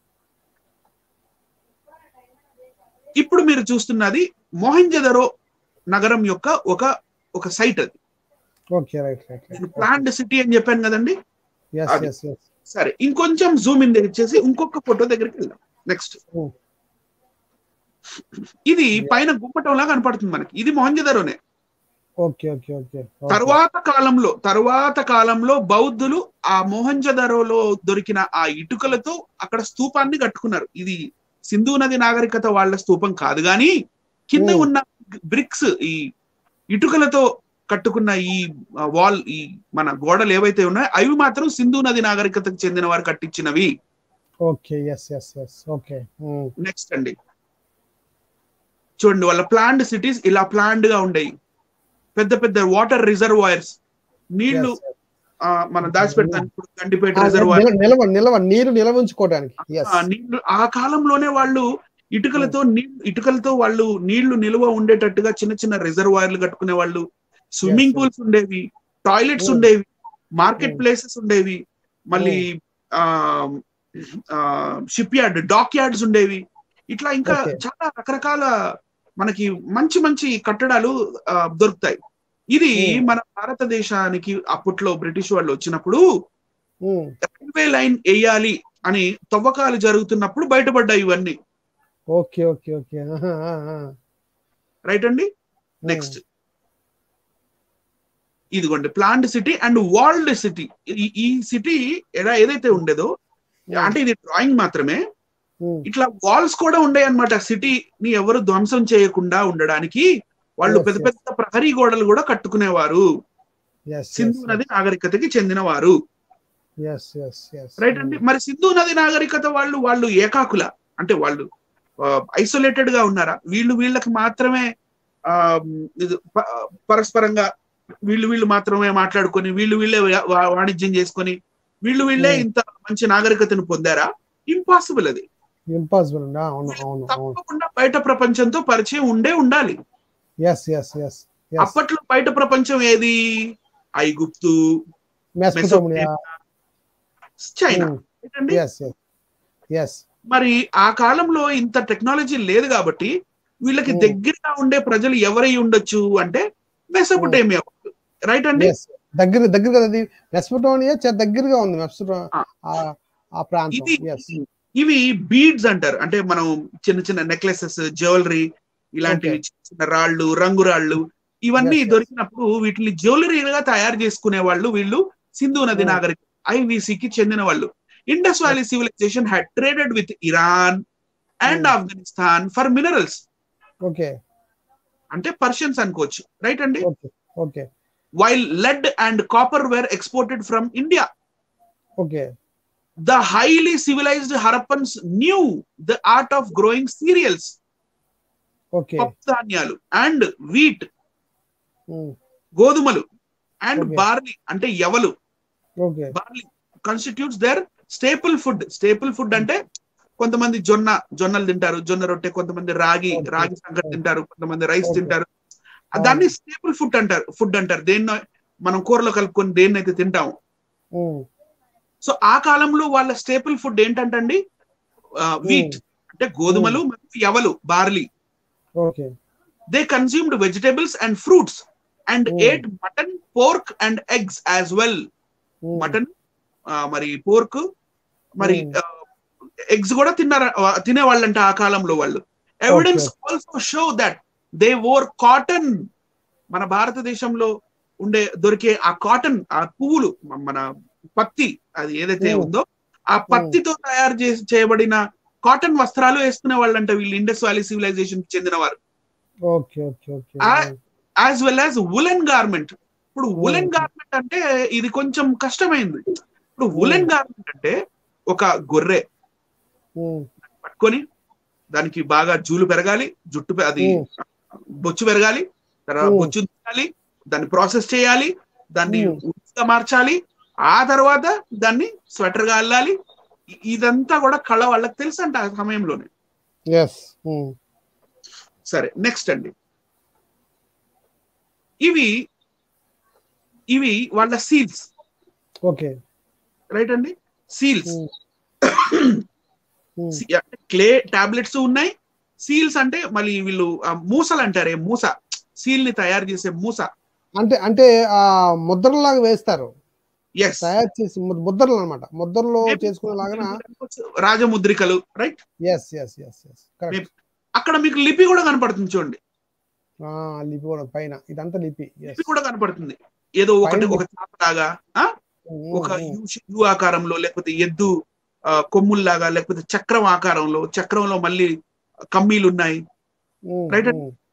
ఇప్పుడు మీరు చూస్తున్నది మొహంజదరో నగరం యొక్క ఒక ఒక సైట్ అది ఓకే రైట్ రైట్ నేను ప్లాండ్ సిటీ అని చెప్పాను కదండి ఎస్ అది. ఎస్ ఎస్ సరే ఇంకొంచెం జూమ్ ఇన్ చేసి ఇంకొక ఫోటో దగ్గరికి వెళ్దాం నెక్స్ట్ Hmm. ఇది పైన గుమ్మటంలా కనపడుతుంది మనకి ఇది మొహంజదరోనే ఓకే ఓకే ఓకే తరువాత కాలంలో తరువాత కాలంలో బౌద్ధులు ఆ మోహంజదరోలో దొరికిన ఆ ఇటుకలతో అక్కడ స్తూపాన్ని కట్టుకున్నారు ఇది సింధు నది నాగరికత వాళ్ళ స్తూపం కాదు గాని కింద Hmm. ఉన్న బ్రిక్స్ ఈ ఇటుకలతో కట్టుకున్న ఈ వాల్ ఈ మన గోడలు ఏవైతే ఉన్నాయో అవి మాత్రం సింధు నది నాగరికతకు చెందిన వారు కట్టించినవి okay yes yes yes okay next అండి చూడండి వాళ్ళ ప్లాండ్ సిటీస్ ఇలా ప్లాండ్ గా ఉండేవి పెద్ద పెద్ద వాటర్ రిజర్వాయర్స్ నీళ్లు ఆ, మనం దాచిపెడతాం ఇప్పుడు గండిపేట రిజర్వాయర్ నిలవ నిలవ నీరు నిలవ ఉంచుకోవడానికి ఎస్ ఆ నీళ్లు ఆ కాలంలోనే వాళ్ళు ఇటుకలతో నీళ్లు ఇటుకలతో వాళ్ళు నీళ్లు నిల్వ ఉండేటట్టుగా చిన్న చిన్న రిజర్వాయర్లు కట్టుకునే వాళ్ళు స్విమ్మింగ్ Yes, పూల్స్ ఉండేవి టాయిలెట్స్ Mm. ఉండేవి మార్కెట్ Mm. ప్లేసెస్ ఉండేవి మళ్ళీ షిప్ యార్డ్ డాక్ యార్డ్స్ ఉండేవి ఇట్లా ఇంకా Okay. చాలా రకరకాల మనకి మంచి మంచి కట్టడాలు ఆ, దొరుకుతాయి ఇది Mm. మన భారతదేశానికి అప్పట్లో బ్రిటిష్ వాళ్ళు వచ్చినప్పుడు రైల్వే లైన్ వేయాలి అని తవ్వకాలు జరుగుతున్నప్పుడు బయటపడ్డాయి ఇవన్నీ ఓకే ఓకే ఓకే రైట్ అండి నెక్స్ట్ ఇదిగోండి planned city and walled city ఈ సిటీ ఎలా ఏదైతే ఉండేదో అంటే ఇది డ్రాయింగ్ మాత్రమే ఇట్లా వాల్స్ కూడా ఉండే అనమాట సిటీని ఎవరు ధ్వంసం చేయకుండా ఉండడానికి వాళ్ళు Yes, పెద్ద yes. పెద్ద ప్రహరీ గోడలు కూడా కట్టుకునేవారు సింధు నది నాగరికతకి చెందినవారు రైట్ అండి మరి సింధు నది నాగరికత వాళ్ళు వాళ్ళు ఏకాకుల అంటే వాళ్ళు ఐసోలేటెడ్ గా ఉన్నారా వీళ్ళు వీళ్ళకి మాత్రమే ఆ, ఇది ప- పరస్పరంగా వీళ్ళు వీళ్ళు మాత్రమే మాట్లాడుకొని వీళ్ళు వీళ్ళే వా- వా- వాణిజ్యం చేసుకొని వీళ్ళు వీళ్ళే Hmm. ఇంత మంచి నాగరికతను పొందారా ఇంపాసిబుల్ అది ఇంపాసిబుల్ అవును అవును అవును తప్పకుండా బయట ప్రపంచంతో పరిచయం ఉండే ఉండాలి ఎస్ ఎస్ ఎస్ అప్పట్లో బయట ప్రపంచం ఏది ఐగుప్తు మెస్పోటోమియా చైనా ఏంటండి? ఎస్ ఎస్ ఎస్ మరి ఆ కాలంలో ఇంత టెక్నాలజీ లేదు కాబట్టి వీళ్ళకి Hmm. దగ్గరగా ఉండే ప్రజలు ఎవరై ఉండొచ్చు అంటే మెసపోటేమియా రైట్ అండి ఎస్ దగ్గర దగ్గర కదా అది మెస్పోటోనియా చాలా దగ్గరగా ఉంది మెస్పోటో Ah. ఆ- ఆ ప్రాంతం ఇది ఎస్ ఇవి బీడ్స్ అంటారు అంటే మనం చిన్న చిన్న నెక్లెసెస్ జ్యువెలరీ ఇలాంటివి Okay. చిన్న చిన్న రాళ్ళు రంగు రాళ్ళు ఇవన్నీ Yes, yes. దొరికినప్పుడు వీటిని జ్యువెలరీగా తయారు చేసుకునే వాళ్ళు వీళ్ళు సింధు నది Hmm. నాగరిక ఐవిసికి చెందిన వాళ్ళు Indus valley civilization had traded with Iran and Hmm. Afghanistan for minerals okay అంటే పర్షియన్స్ అనుకోవచ్చు రైట్ అండి okay okay while lead and copper were exported from India okay the highly civilized Harappans knew the art of growing cereals, okay పప్పు ధాన్యాలు and wheat గోధుమలు and Okay. Barley అంటే ఎవలు okay barley constitutes their staple food staple food అంటే కొంతమంది జొన్న జొన్నలు తింటారు జొన్న రొట్టె కొంతమంది రాగి Okay. రాగి సంగటి తింటారు కొంతమంది రైస్ Okay. తింటారు అవును. దాన్ని స్టేపుల్ ఫుడ్ అంటారు ఫుడ్ అంటారు దేన్ని మనం కూరలో కలుపుకొని దేన్నైతే తింటాము సో ఆ కాలంలో వాళ్ళ స్టేపుల్ ఫుడ్ ఏంటంటండి వీట్ అంటే గోధుమలు మరియు ఎవలు barley okay they consumed vegetables and fruits and Hmm. Ate mutton pork and eggs as well mutton మరి పోర్క్ మరి ఎగ్స్ కూడా తిన్నారు తినేవాళ్ళంట ఆ కాలంలో వాళ్ళు evidence also show that they wore cotton మన భారతదేశంలో ఉండే దొరికే ఆ కాటన్ ఆ పువ్వులు మ- మన పత్తి అది ఏదైతే Hmm. ఉందో ఆ పత్తితో తయారు చేసి చేయబడిన కాటన్ వస్త్రాలు వేసుకునే వాళ్ళంట వీళ్ళు ఇండస్ వ్యాలీ సివిలైజేషన్ చెందిన వారు ఓకే ఓకే ఓకే ఆ- as well as woollen garment ఇప్పుడు ఉలెన్ Hmm. గార్మెంట్ అంటే ఇది కొంచెం కష్టమైంది ఇప్పుడు ఉలెన్ గార్మెంట్ అంటే ఒక గొర్రె పట్టుకొని దానికి బాగా జూలు పెరగాలి జుట్టు పె- అది బొచ్చు పెరగాలి తర్వాత Hmm. బొచ్చు తీయాలి దాన్ని ప్రాసెస్ చేయాలి దాన్ని Hmm. ఉచిగా మార్చాలి ఆ తర్వాత దాన్ని స్వెటర్ గా అల్లాలి ఇ- ఇదంతా కూడా కళ వాళ్ళకి తెలుసు అంట ఆ సమయంలోనే ఎస్ సరే నెక్స్ట్ అండి ఇవి ఇవి వాళ్ళ సీల్స్ ఓకే రైట్ అండి సీల్స్ క్లే టాబ్లెట్స్ ఉన్నాయి సీల్స్ అంటే మళ్ళీ వీళ్ళు ఆ మూసలు అంటారే మూస సీల్ ని తయారు చేసే మూస అంటే అంటే ఆ ముద్రలాగా వేస్తారు ఎస్ తయారు చేసి ము- ముద్రలు అనమాట ముద్రలో చేసుకునే లాగా రాజముద్రికలు right yes yes yes yes correct అక్కడ మీకు లిపి కూడా కనపడుతుంది చూడండి లిపి కూడా పైన ఇదంతా లిపి ఎస్ లిపి కూడా కనపడుతుంది ఏదో ఒకటి పైన- ఒక చాపలాగా ఆ? ఒక యు యు ఆకారంలో లేకపోతే ఎద్దు ఆ, కొమ్ముల్లాగా లేకపోతే చక్రం ఆకారంలో చక్రంలో మళ్ళీ కమ్మీలు ఉన్నాయి Right.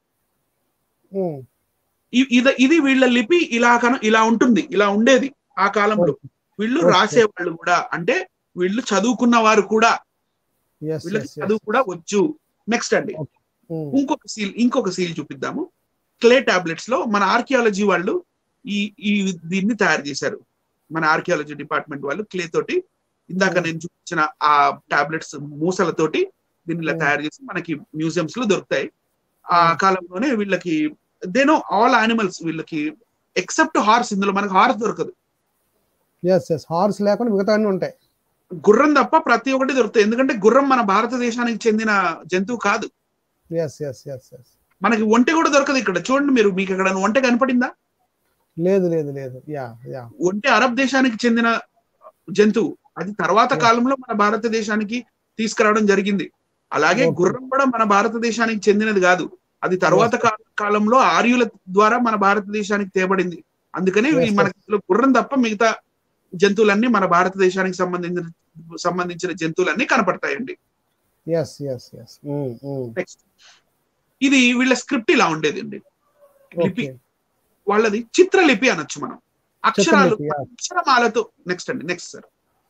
ఇ- ఇది ఇది వీళ్ళ లిపి ఇలా కన ఇలా ఉంటుంది ఇలా ఉండేది ఆ కాలంలో వీళ్ళు Okay. రాసేవాళ్ళు కూడా అంటే వీళ్ళు చదువుకున్న వారు కూడా ఎస్ వీళ్ళకి ఎస్ చదువు కూడా వచ్చు నెక్స్ట్ అండి ఇంకొక సీల్ ఇంకొక సీల్ చూపిద్దాము క్లే టాబ్లెట్స్ లో మన ఆర్కియాలజీ వాళ్ళు ఈ ఈ దీన్ని తయారు చేశారు మన ఆర్కియాలజీ డిపార్ట్మెంట్ వాళ్ళు క్లే తోటి ఇందాక Hmm. నేను చూపించిన ఆ టాబ్లెట్స్ మూసలతోటి దీన్ని ఇలా Hmm. తయారు చేసి మనకి మ్యూజియంస్ లో దొరుకుతాయి ఆ Hmm. కాలంలోనే వీళ్ళకి దేనో ఆల్ యానిమల్స్ వీళ్ళకి ఎక్సెప్ట్ హార్స్ ఇందులో మనకి హార్స్ దొరకదు ఎస్ ఎస్ హార్స్ లేకుండా మిగతా అన్ని ఉంటాయి గుర్రం తప్ప ప్రతి ఒక్కటి దొరుకుతాయి ఎందుకంటే గుర్రం మన భారతదేశానికి చెందిన జంతువు కాదు ఎస్ ఎస్ ఎస్ ఎస్ మనకి ఒంటె కూడా దొరకదు ఇక్కడ చూడండి మీరు మీకు ఇక్కడ ఒంటె కనపడిందా లేదు లేదు లేదు యా యా ఒంటె అరబ్ దేశానికి చెందిన జంతువు అది తర్వాత Yeah. కాలంలో మన భారతదేశానికి తీసుకురావడం జరిగింది అలాగే Okay. గుర్రం కూడా మన భారతదేశానికి చెందినది కాదు అది తర్వాత కా- కాలంలో ఆర్యుల ద్వారా మన భారతదేశానికి తేబడింది అందుకనే Yes, ఈ yes. మనకి ఇందులో గుర్రం తప్ప మిగతా జంతువులన్నీ మన భారతదేశానికి సంబంధించిన సంబంధించిన జంతువులన్నీ కనపడతాయండి ఎస్ ఎస్ ఎస్ నెక్స్ట్ ఇది వీళ్ళ స్క్రిప్ట్ ఇలా ఉండేది అండి లిపి ఓకే వాళ్ళది చిత్రలిపి అనొచ్చు మనం అక్షరాలు చిత్రలిపి, yeah. అక్షరమాలతో నెక్స్ట్ అండి నెక్స్ట్ సార్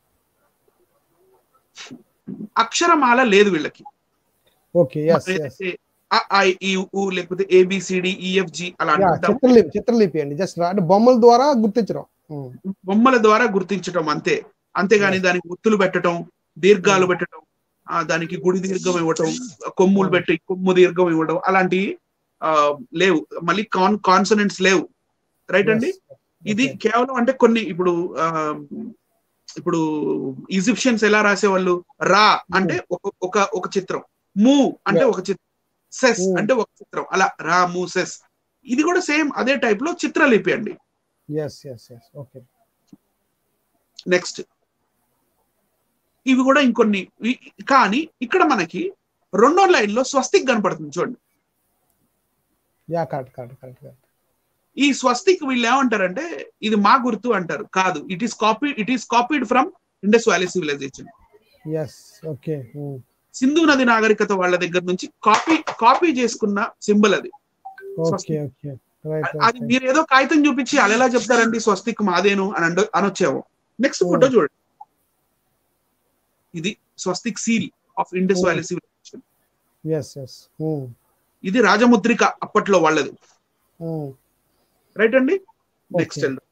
అక్షరమాల లేదు వీళ్ళకి ఓకే ఎస్ ఎస్ ఏదైతే అ, ఆ, ఈ ఊ లేకపోతే ఏబిసిడి ఈఎఫ్జి అలా యా అనుకుంటాం చిత్రలిపి చిత్రలిపి అండి జస్ట్ అంటే బొమ్మల ద్వారా గుర్తించడం ఉమ్, బొమ్మల ద్వారా గుర్తించటం అంతే అంతేగాని Yes. దానికి ఒత్తులు పెట్టడం దీర్ఘాలు Mm. పెట్టడం ఆ దానికి గుడి దీర్ఘం ఇవ్వటం కొమ్ములు Mm. పెట్టి కొమ్ము దీర్ఘం ఇవ్వడం అలాంటివి ఆ, లేవు మళ్ళీ కాన్ కాన్సనెంట్స్ లేవు రైట్ అండి yes. ఇది Okay. కేవలం అంటే కొన్ని ఇప్పుడు ఆ, ఇప్పుడు ఈజిప్షియన్స్ ఎలా రాసేవాళ్ళు రా అంటే ఒక ఒక ఒక చిత్రం మూ అంటే Yeah. ఒక చిత్రం సెస్ Mm. అంటే ఒక చిత్రం అలా రా మూ సెస్ ఇది కూడా సేమ్ అదే టైప్ లో చిత్రలిపి అండి yes yes yes okay next ఇవి కూడా ఇంకొన్ని ఇ- కానీ ఇక్కడ మనకి రెండో లైన్ లో స్వస్తిక్ కనపడుతుంది చూడండి yeah correct correct correct correct ఈ స్వస్తిక్ వీళ్ళు ఏమంటారంటే ఇది మా గుర్తు అంటారు కాదు it is copy it is copied from Indus valley civilization yes okay Sindhu నది నాగరికత వాళ్ళ దగ్గర నుంచి కాపీ కాపీ చేసుకున్న సింబల్ అది ఓకే ఓకే రైట్ అది మీరు ఏదో కాగితం చూపించి అలా ఎలా చెప్తారండి స్వస్తిక్ మాదేను అని అండ అనొచ్చేమో నెక్స్ట్ ఫోటో Hmm. చూడండి ఇది swastik seal of Indus Hmm. Valley civilization yes yes ఇది రాజముద్రిక అప్పట్లో వాళ్ళది రైట్ అండి నెక్స్ట్ Okay.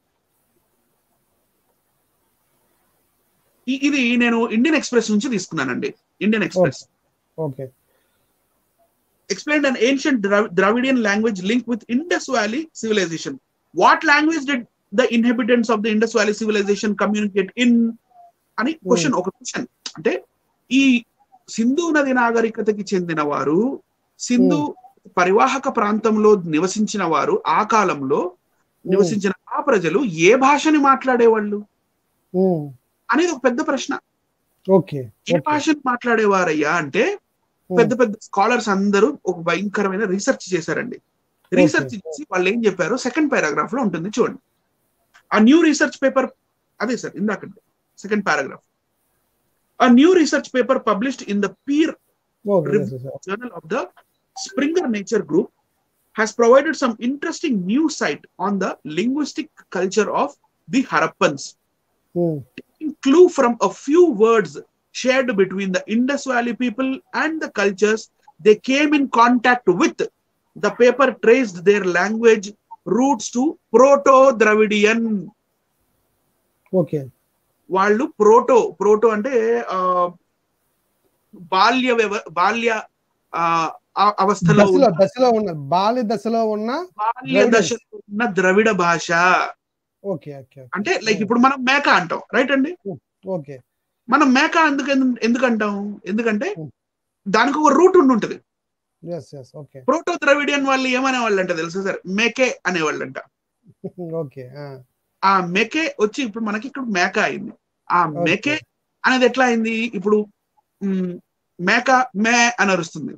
ఇది నేను ఇండియన్ ఎక్స్ప్రెస్ నుంచి తీసుకున్నానండి Indian Express okay explained an ancient Dra- Dravidian language linked with Indus Valley civilization. What language did the inhabitants of the Indus Valley civilization communicate in? అని question ఒక question అంటే ఈ సింధు నది నాగరికతకి చెందిన వారు సింధు పరివాహక ప్రాంతంలో నివసించిన వారు ఆ కాలంలో నివసించిన ఆ ప్రజలు ఏ భాషని మాట్లాడేవాళ్ళు అనేది ఒక పెద్ద ప్రశ్న ఓకే ఏ భాషని మాట్లాడేవారయ్యా అంటే పెద్ద పెద్ద స్కాలర్స్ అందరూ ఒక భయంకరమైన రీసెర్చ్ చేశారండి రీసెర్చ్ చేసి వాళ్ళు ఏం చెప్పారు సెకండ్ పారాగ్రాఫ్ లో ఉంటుంది చూడండి ఆ న్యూ రీసెర్చ్ పేపర్ అదే సార్ ఇందాక సెకండ్ పారాగ్రాఫ్ ఆ new research paper published in the peer okay journal of the Springer Nature Group has provided some interesting new sight on the linguistic culture of the Harappans. Taking clue from a few words shared between the Indus Valley people and the cultures they came in contact with, the paper traced their language roots to Proto-Dravidian. Okay వాళ్ళు proto proto అంటే ఆ, బాల్య వ్యవ బాల్య ఆ, ఆ- అవస్థలో దశలో ఉన్న దశలో ఉన్న బాల్య దశలో ఉన్న బాల్య ద్రవిడ. దశలో ఉన్న ద్రవిడ భాష ఓకే ఓకే అంటే లైక్ ఇప్పుడు మనం మేక అంటాం రైట్ అండి ఓకే మనం మేక ఎందుకు ఎందుకు అంటాం ఎందుకంటే Hmm. దానికి ఒక రూట్ ఉండి ఉంటది yes yes okay proto Dravidian వాళ్ళు ఏమనే వాళ్ళు అంట తెలుసా సార్ మేకే అనేవాళ్ళంట ఓకే ఆ మెకే వచ్చి ఇప్పుడు మనకి ఇక్కడ మేక అయింది ఆ మెకే అనేది ఎట్లా అయింది ఇప్పుడు మ్, మేక మే అని అరుస్తుంది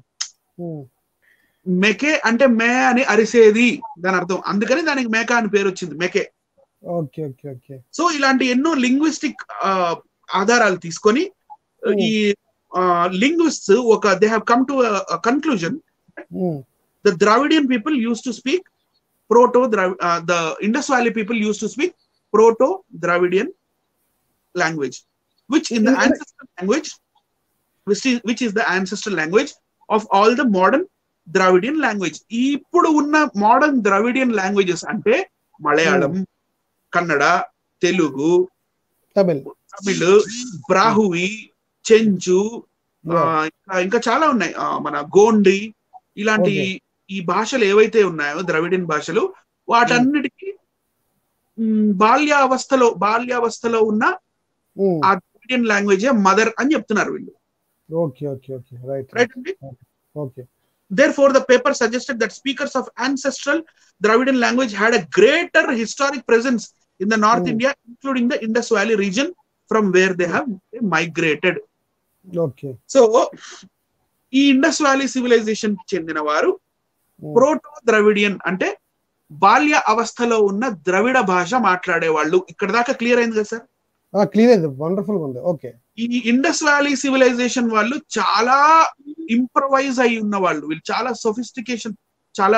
మెకే అంటే మే అని అరిసేది దాని అర్థం అందుకని దానికి మేక అని పేరు వచ్చింది మెకే ఓకే ఓకే ఓకే సో ఇలాంటి ఎన్నో లింగ్విస్టిక్ ఆధారాలు తీసుకొని Hmm. ఈ లింగ్విస్ట్ ఒక they have come to conclusion the Dravidian people used to speak proto the Indus valley people used to speak proto Dravidian language which in the In- ancestral language which is which is the ancestral language of all the modern Dravidian language ఇప్పుడు ఉన్న modern Dravidian languages అంటే మలయాళం కన్నడ తెలుగు తమిళ్ తమిళ్ బ్రాహువి చెంచు ఆ, ఇంకా ఇంకా చాలా ఉన్నాయి ఆ, మన గోండి ఇలాంటి Okay. ఈ భాషలు ఏవైతే ఉన్నాయో ద్రవిడియన్ భాషలు వాటన్నిటికీ మ్, బాల్యావస్థలో బాల్యావస్థలో ఉన్న ఆ ద్రవిడియన్ లాంగ్వేజ్ మదర్ అని చెప్తున్నారు వీళ్ళు okay okay okay right right అండి okay Therefore, the paper suggested that speakers of ancestral Dravidian language had a greater historic presence in the North Hmm. India, including the Indus Valley region, from where they have migrated. Okay so ఈ Indus valley civilization కి చెందిన వారు proto Dravidian అంటే బాల్య అవస్థలో ఉన్న ద్రవిడ భాష మాట్లాడేవాళ్ళు ఇక్కడ దాకా క్లియర్ అయింది కదా సార్ క్లియర్ అయింది వండర్ఫుల్ గా ఉంది ఓకే ఈ ఇండస్ వ్యాలీ సివిలైజేషన్ వాళ్ళు చాలా ఇంప్రవైజ్ అయి ఉన్న వాళ్ళు వీళ్ళు చాలా సొఫిస్టికేషన్ చాలా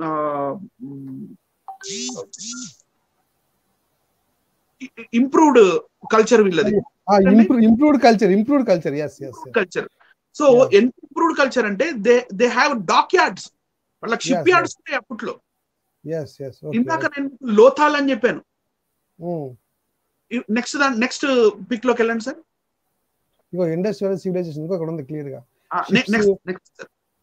ఇంప్రూవ్డ్ కల్చర్ వీళ్ళది improved culture improved culture yes yes culture so improved culture అంటే they they have dockyards వాళ్ళకి షిప్ యార్డ్స్ ఉంటాయి అప్పట్లో ఎస్ ఎస్ ఇందాక నేను లోథాల్ అని చెప్పాను నెక్స్ట్ నెక్స్ట్ పిక్ లోకి వెళ్ళండి సార్ ఇగో ఇండస్ట్రియల్ సివిలైజేషన్ ఇంకో అక్కడ ఉంది క్లియర్ గా next next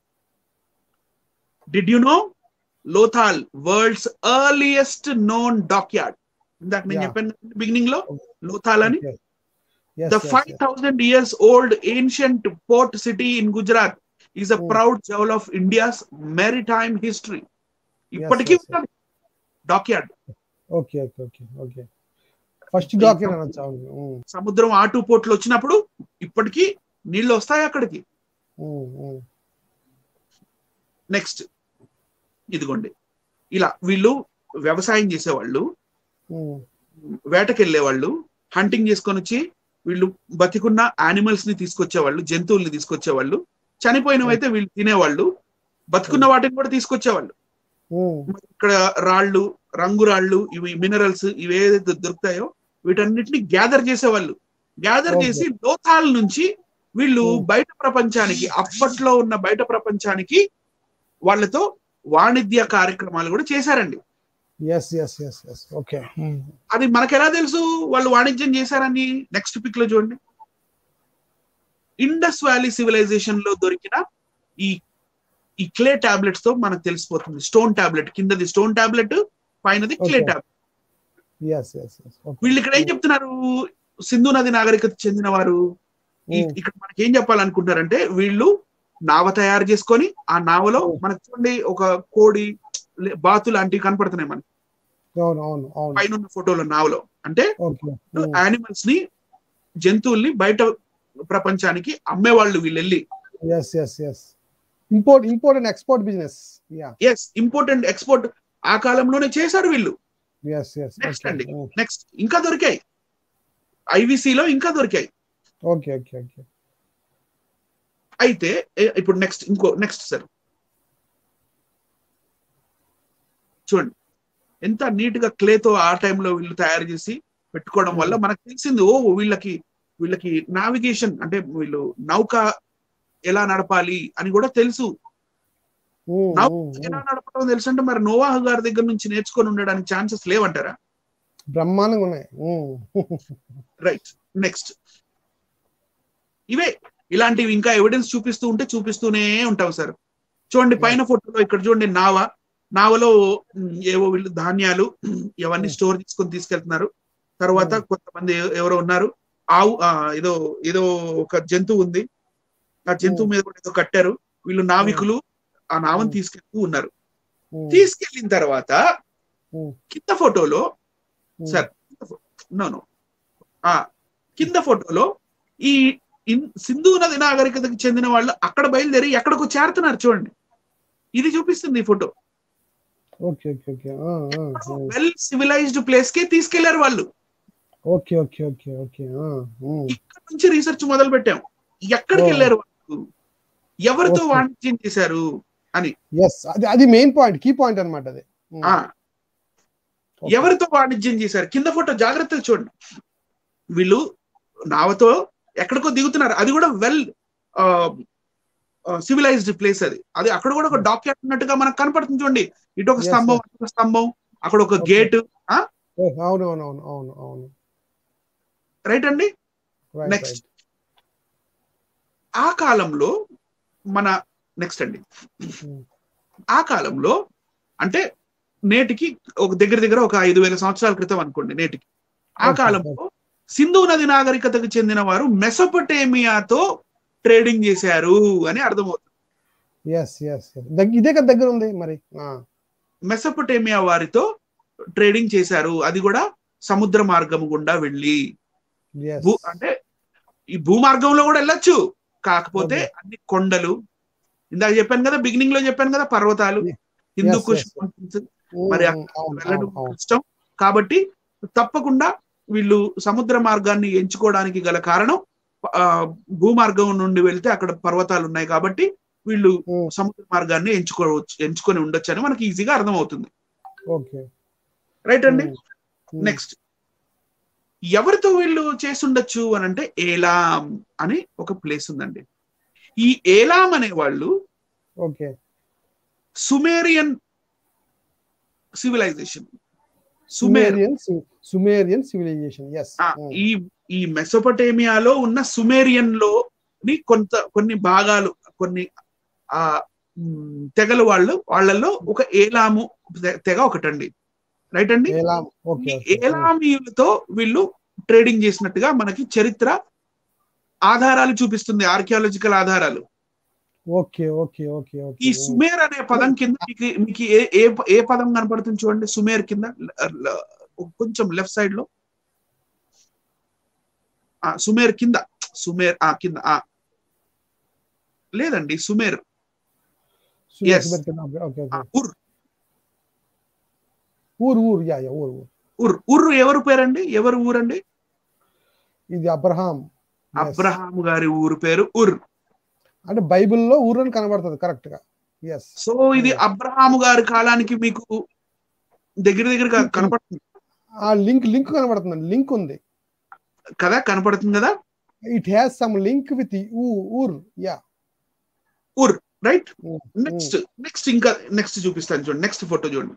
did you know Lothal world's earliest known dockyard ఇందాక నేను చెప్పాను బిగినింగ్ లో లోథాల్ అని the five thousand years old ancient port city in Gujarat is a proud jewel of India's maritime history ఇప్పటికీ ఉన్నది dockyard okay okay okay okay first dockyard సముద్రం ఆటు పోర్ట్లు వచ్చినప్పుడు ఇప్పటికీ నీళ్లు వస్తాయి అక్కడికి నెక్స్ట్ ఇదిగోండి ఇలా వీళ్ళు వ్యవసాయం చేసేవాళ్ళు వేటకి వెళ్ళేవాళ్ళు హంటింగ్ చేసుకొని వచ్చి వీళ్ళు బతికున్న యానిమల్స్ ని తీసుకొచ్చేవాళ్ళు జంతువుల్ని తీసుకొచ్చేవాళ్ళు చనిపోయినవైతే వీళ్ళు తినేవాళ్ళు బతుకున్న వాటిని కూడా తీసుకొచ్చేవాళ్ళు ఇక్కడ రాళ్ళు రంగు రాళ్ళు ఇవి మినరల్స్ ఇవి ఏదైతే దొరుకుతాయో వీటన్నిటిని గ్యాదర్ చేసేవాళ్ళు గ్యాదర్ చేసి లోతాల నుంచి వీళ్ళు బయట ప్రపంచానికి అప్పట్లో ఉన్న బయట ప్రపంచానికి వాళ్ళతో వాణిజ్య కార్యక్రమాలు కూడా చేశారండి అది మనకు ఎలా తెలుసు వాళ్ళు వాణిజ్యం చేశారని నెక్స్ట్ పిక్ లో చూడండి ఇండస్ వ్యాలీ సివిలైజేషన్ లో దొరికిన ఈ ఈ క్లే టాబ్లెట్స్ తో మనకు తెలిసిపోతుంది స్టోన్ టాబ్లెట్ కిందది స్టోన్ టాబ్లెట్ పైనది క్లే టాబ్లెట్ వీళ్ళు ఇక్కడ ఏం చెప్తున్నారు సింధు నది నాగరికత చెందిన వారు ఇక్కడ మనకి ఏం చెప్పాలనుకుంటారంటే వీళ్ళు నావ తయారు చేసుకొని ఆ నావలో మనకు చూడండి ఒక కోడి బాతు లాంటివి కనపడుతున్నాయి మనకి పైన ఉన్న ఫోటోలో నావలో అంటే యానిమల్స్ ని జంతువుల్ని బయట ప్రపంచానికి అమ్మేవాళ్ళు వీళ్ళు వెళ్ళి import import and export business yes import and export ఆ కాలంలోనే చేశారు వీళ్ళు నెక్స్ట్ అండి నెక్స్ట్ ఇంకా దొరికాయి ఐవిసిలో ఇంకా దొరికాయి ఓకే ఓకే ఓకే అయితే ఇప్పుడు నెక్స్ట్ ఇంకో నెక్స్ట్ సార్ చూడండి ఎంత నీట్ గా క్లేతో ఆ టైంలో వీళ్ళు తయారు చేసి పెట్టుకోవడం వల్ల మనకు తెలిసింది ఓ వీళ్ళకి వీళ్ళకి నావిగేషన్ అంటే వీళ్ళు నౌక ఎలా నడపాలి అని కూడా తెలుసు ఎలా నడపడం తెలుసు అంటే మరి నోవాహ్ గారి దగ్గర నుంచి నేర్చుకొని ఉండడానికి ఛాన్సెస్ లేవంటారా బ్రహ్మాండంగా ఉన్నాయి రైట్ నెక్స్ట్ ఇవే ఇలాంటివి ఇంకా ఎవిడెన్స్ చూపిస్తూ ఉంటే చూపిస్తూనే ఉంటాం సార్ చూడండి పైన ఫోటోలో ఇక్కడ చూడండి నావ నావలో ఏవో వీళ్ళు ధాన్యాలు ఇవన్నీ స్టోర్ చేసుకొని తీసుకెళ్తున్నారు తర్వాత కొంతమంది ఎవరో ఉన్నారు ఆవు ఏదో ఏదో ఒక జంతువు ఉంది ఆ జంతువు మీద కూడా ఏదో కట్టారు వీళ్ళు నావికులు ఆ నావని తీసుకెళ్తూ ఉన్నారు తీసుకెళ్లిన తర్వాత కింద ఫోటోలో సార్ నో ఆ కింద ఫోటోలో ఈ సింధు నది నాగరికతకు చెందిన వాళ్ళు అక్కడ బయలుదేరి ఎక్కడికో చేరుతున్నారు చూడండి ఇది చూపిస్తుంది ఈ ఫోటో వెల్ సివిలైజ్డ్ ప్లేస్ కి తీసుకెళ్లారు వాళ్ళు ఓకే ఓకే ఓకే ఓకే ఇక్కడ నుంచి రీసెర్చ్ మొదలు పెట్టాం ఎక్కడికి వెళ్ళారు వాళ్ళు ఎవరితో వాణిజ్యం చేశారు అని అది అది మెయిన్ పాయింట్ కీ పాయింట్ అనమాట అది ఎవరితో వాణిజ్యం చేశారు కింద ఫోటో జాగ్రత్తగా చూడండి వీళ్ళు నావతో ఎక్కడికో దిగుతున్నారు అది కూడా వెల్ సివిలైజ్డ్ ప్లేస్ అది అది అక్కడ కూడా ఒక డాక్యుమెంట్ ఉన్నట్టుగా మనకు కనపడుతుంది చూడండి ఇటు ఒక స్తంభం ఒక స్తంభం అక్కడ ఒక గేట్ అవునవునవును అవును అవును రైట్ అండి నెక్స్ట్ ఆ కాలంలో మన నెక్స్ట్ అండి ఆ కాలంలో అంటే నేటికి ఒక దగ్గర దగ్గర ఒక ఐదు వేల సంవత్సరాల క్రితం అనుకోండి నేటికి ఆ కాలంలో సింధు నది నాగరికతకు చెందిన వారు మెసొపటేమియాతో ట్రేడింగ్ చేశారు అని అర్థమవుతుంది ఇదే కదా దగ్గర ఉంది మరి మెసొపటేమియా వారితో ట్రేడింగ్ చేశారు అది కూడా సముద్ర మార్గం గుండా వెళ్ళి అంటే ఈ భూమార్గంలో కూడా వెళ్ళొచ్చు కాకపోతే అన్ని కొండలు ఇందాక చెప్పాను కదా బిగినింగ్ లో చెప్పాను కదా పర్వతాలు హిందూ Yes, కుష్ yes, yes. mountains ఉమ్, మరి ఉమ్, అవును వెళ్ళడం అవును అవును కష్టం కాబట్టి తప్పకుండా వీళ్ళు సముద్ర మార్గాన్ని ఎంచుకోవడానికి గల కారణం ఆ, భూమార్గం నుండి వెళ్తే అక్కడ పర్వతాలు ఉన్నాయి కాబట్టి వీళ్ళు ఉమ్, సముద్ర మార్గాన్ని ఎంచుకోవచ్చు ఎంచుకొని ఉండొచ్చు అని మనకి ఈజీగా అర్థమవుతుంది ఓకే రైట్ అండి ఉమ్, ఉమ్, నెక్స్ట్ ఎవరితో వీళ్ళు చేసుండొచ్చు అని అంటే ఏలాం అని ఒక ప్లేస్ ఉందండి ఈ ఏలాం అనే వాళ్ళు okay Sumerian civilization Sumer Sumerian Sumerian civilization yes ఆ, ఈ ఈ మెసోపటేమియాలో ఉన్న సుమేరియన్ లో ని కొంత కొన్ని భాగాలు కొన్ని ఆ మ్, తెగలు వాళ్ళు వాళ్ళల్లో ఒక ఏలాము తె- తెగ ఒకటండి రైట్ అండి ఏలాం ఓకే ఈ ఓకే ఏలామీయులతో వీళ్ళు ట్రేడింగ్ చేసినట్టుగా మనకి చరిత్ర ఆధారాలు చూపిస్తుంది ఆర్కియాలజికల్ ఆధారాలు ఓకే ఓకే ఓకే ఓకే ఈ సుమేర్ అనే పదం కింద మీకు మీకు ఏ ఏ ఏ పదం కనపడుతుంది చూడండి సుమేర్ కింద ల- ల- కొంచెం లెఫ్ట్ సైడ్ లో ఆ సుమేర్ కింద సుమేర్ ఆ కింద ఆ లేదండి సుమేర్ సుమేర్ yes. సుమేర్ కింద, ఓకే ఓకే ఆ, ఓకే ఉర్ ఊరు ఊరు యా యా ఊరు ఊరు ఉర్ ఉర్ ఎవరు పేరండి ఎవరు ఊరండి ఇది అబ్రహాం Yes. అబ్రహాం గారి ఊరు పేరు ఉర్ అంటే బైబిల్లో ఊరు అని కనబడుతుంది కరెక్ట్ గా ఎస్ సో ఇది అబ్రహాము గారి కాలానికి మీకు దగ్గర దగ్గరగా కనపడుతుంది ఆ లింక్ లింక్ కనబడుతుంది లింక్ ఉంది కదా కనపడుతుంది కదా it has some link with Ur yeah Ur right next next ఇంకా నెక్స్ట్ చూపిస్తాను చూడండి నెక్స్ట్ ఫోటో చూడండి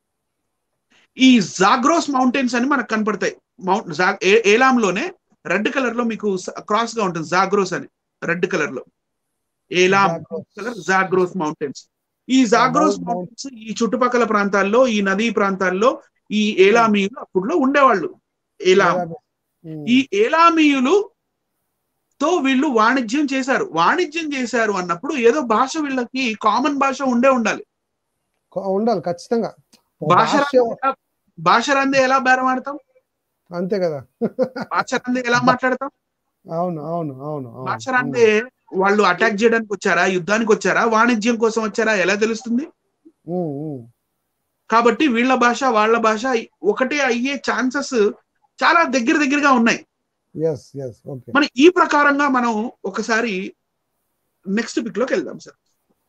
ఈ జాగ్రోస్ మౌంటైన్స్ అని మనకు కనపడతాయి మౌంట్ జా- ఏ- ఏలాంలోనే రెడ్ కలర్ లో మీకు క్రాస్ గా ఉంటుంది జాగ్రోస్ అని రెడ్ కలర్ లో ఏలాం కలర్ జాగ్రోస్ మౌంటైన్స్ ఈ జాగ్రోస్ Mount- మౌంటైన్స్ ఈ చుట్టుపక్కల ప్రాంతాల్లో ఈ నదీ ప్రాంతాల్లో ఈ ఏలామీయులు అప్పుడులో ఉండేవాళ్ళు ఏలాం ఈ ఏలామీయులు తో వీళ్ళు వాణిజ్యం చేశారు వాణిజ్యం చేశారు అన్నప్పుడు ఏదో భాష వీళ్ళకి కామన్ భాష ఉండే ఉండాలి ఉండాలి ఖచ్చితంగా భాష భాష రందే ఎలా- భాష రందే ఎలా బేరం ఆడతాం అంతే కదా భాష రందే ఎలా మాట్లాడతాం అవును అవును అవును అవును. భాష రందే వాళ్ళు అటాక్ చేయడానికి వచ్చారా యుద్ధానికి వచ్చారా వాణిజ్యం కోసం వచ్చారా ఎలా తెలుస్తుంది ఉమ్, ఉమ్. కాబట్టి వీళ్ళ భాష వాళ్ళ భాష ఒకటే అయ్యే ఛాన్సెస్ చాలా దగ్గర దగ్గరగా ఉన్నాయి ఎస్ ఎస్ ఓకే మన ఈ ప్రకారంగా మనం ఒకసారి నెక్స్ట్ పిక్ లోకి వెళ్దాం సార్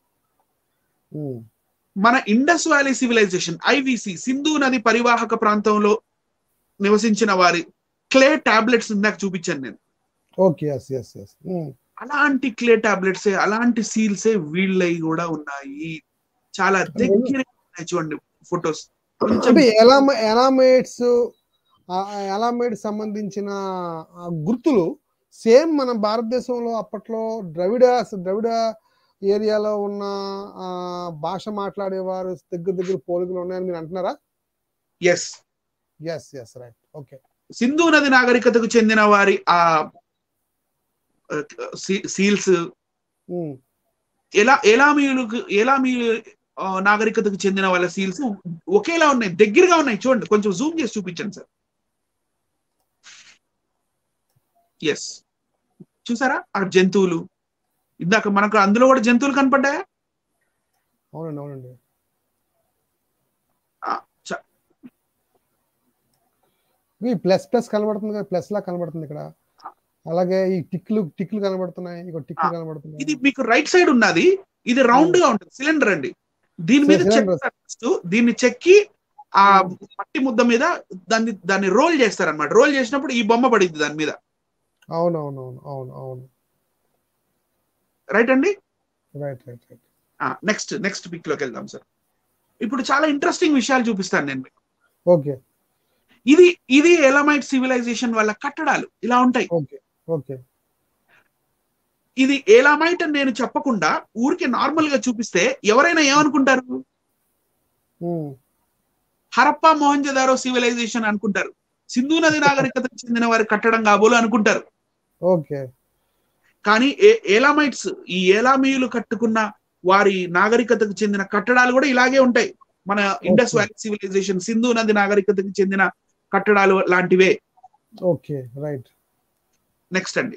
ఉమ్, మన Indus valley civilization IVC Sindhu నది పరివాహక ప్రాంతంలో నివసించిన వారి క్లే టాబ్లెట్స్ ఇందాక చూపించాను నేను okay yes yes yes um. అలాంటి క్లే టాబ్లెట్స్ అలాంటి సీల్సే వీళ్ళవి కూడా ఉన్నాయి చాలా దగ్గర ఉన్నాయి చూడండి ఫొటోస్ కొంచెం అంటే ఎలామ ఎలామైట్స్ ఎలామైట్ సంబంధించిన ఆ గుర్తులు సేమ్ మన భారతదేశంలో అప్పట్లో ద్రవిడ ద్రవిడ ఏరియాలో ఉన్న ఆ, భాష మాట్లాడేవారు దగ్గర దగ్గర పోలికలు ఉన్నాయని మీరు అంటున్నారా yes yes yes right okay Sindhu నది నాగరికతకు చెందిన వారి ఆ సీల్స్ ఎలా ఎలామీయులకు ఎలామీయులు ఆ, నాగరికతకు చెందిన వాళ్ళ సీల్స్ ఒకేలా ఉన్నాయి దగ్గరగా ఉన్నాయి చూడండి కొంచెం జూమ్ చేసి చూపించండి సార్ ఎస్ చూసారా అక్కడ జంతువులు ఇందాక మనకు అందులో కూడా జంతువులు కనపడ్డాయా అవునండి అవునండి ఆ, చ- ఈ ప్లస్ ప్లస్ కనబడుతుంది కదా ప్లస్ లా కనబడుతుంది ఇక్కడ అలాగే ఈ టిక్లు టిక్లు కనబడుతున్నాయి ఇక టిక్లు కనబడుతున్నాయి ఇది మీకు రైట్ సైడ్ ఉన్నది ఇది రౌండ్ గా ఉంటుంది సిలిండర్ అండి దీని మీద Cylinder. చెక్తారు first. దీన్ని చెక్కి ఆ మట్టి ముద్ద మీద దాన్ని దాన్ని రోల్ చేస్తారు అనమాట రోల్ చేసినప్పుడు ఈ బొమ్మ పడింది దాని మీద అవును అవును అవును అవును అవును రైట్ అండి right right right next next pick లోకి వెళ్దాం సార్ ఇప్పుడు చాలా ఇంట్రెస్టింగ్ విషయాలు చూపిస్తాను నేను మీకు. ఓకే ఇది ఇది ఎలమైట్ సివిలైజేషన్ వాళ్ళ కట్టడాలు ఇలా ఉంటాయి ఓకే ఓకే ఇది ఎలామైట్ అని నేను చెప్పకుండా ఊరికి నార్మల్ గా చూపిస్తే ఎవరైనా ఏమనుకుంటారు ఉమ్, హరప్ప మోహంజదారో సివిలైజేషన్ అనుకుంటారు సింధు నది నాగరికతకు చెందిన వారి కట్టడం కాబోలు అనుకుంటారు ఓకే కానీ ఏ- ఏలామైట్స్ ఈ ఏలామీయులు కట్టుకున్న వారి నాగరికతకు చెందిన కట్టడాలు కూడా ఇలాగే ఉంటాయి మన Indus Okay. Valley civilization Sindhu నది నాగరికతకు చెందిన కట్టడాలు లాంటివే ఓకే రైట్ నెక్స్ట్ అండి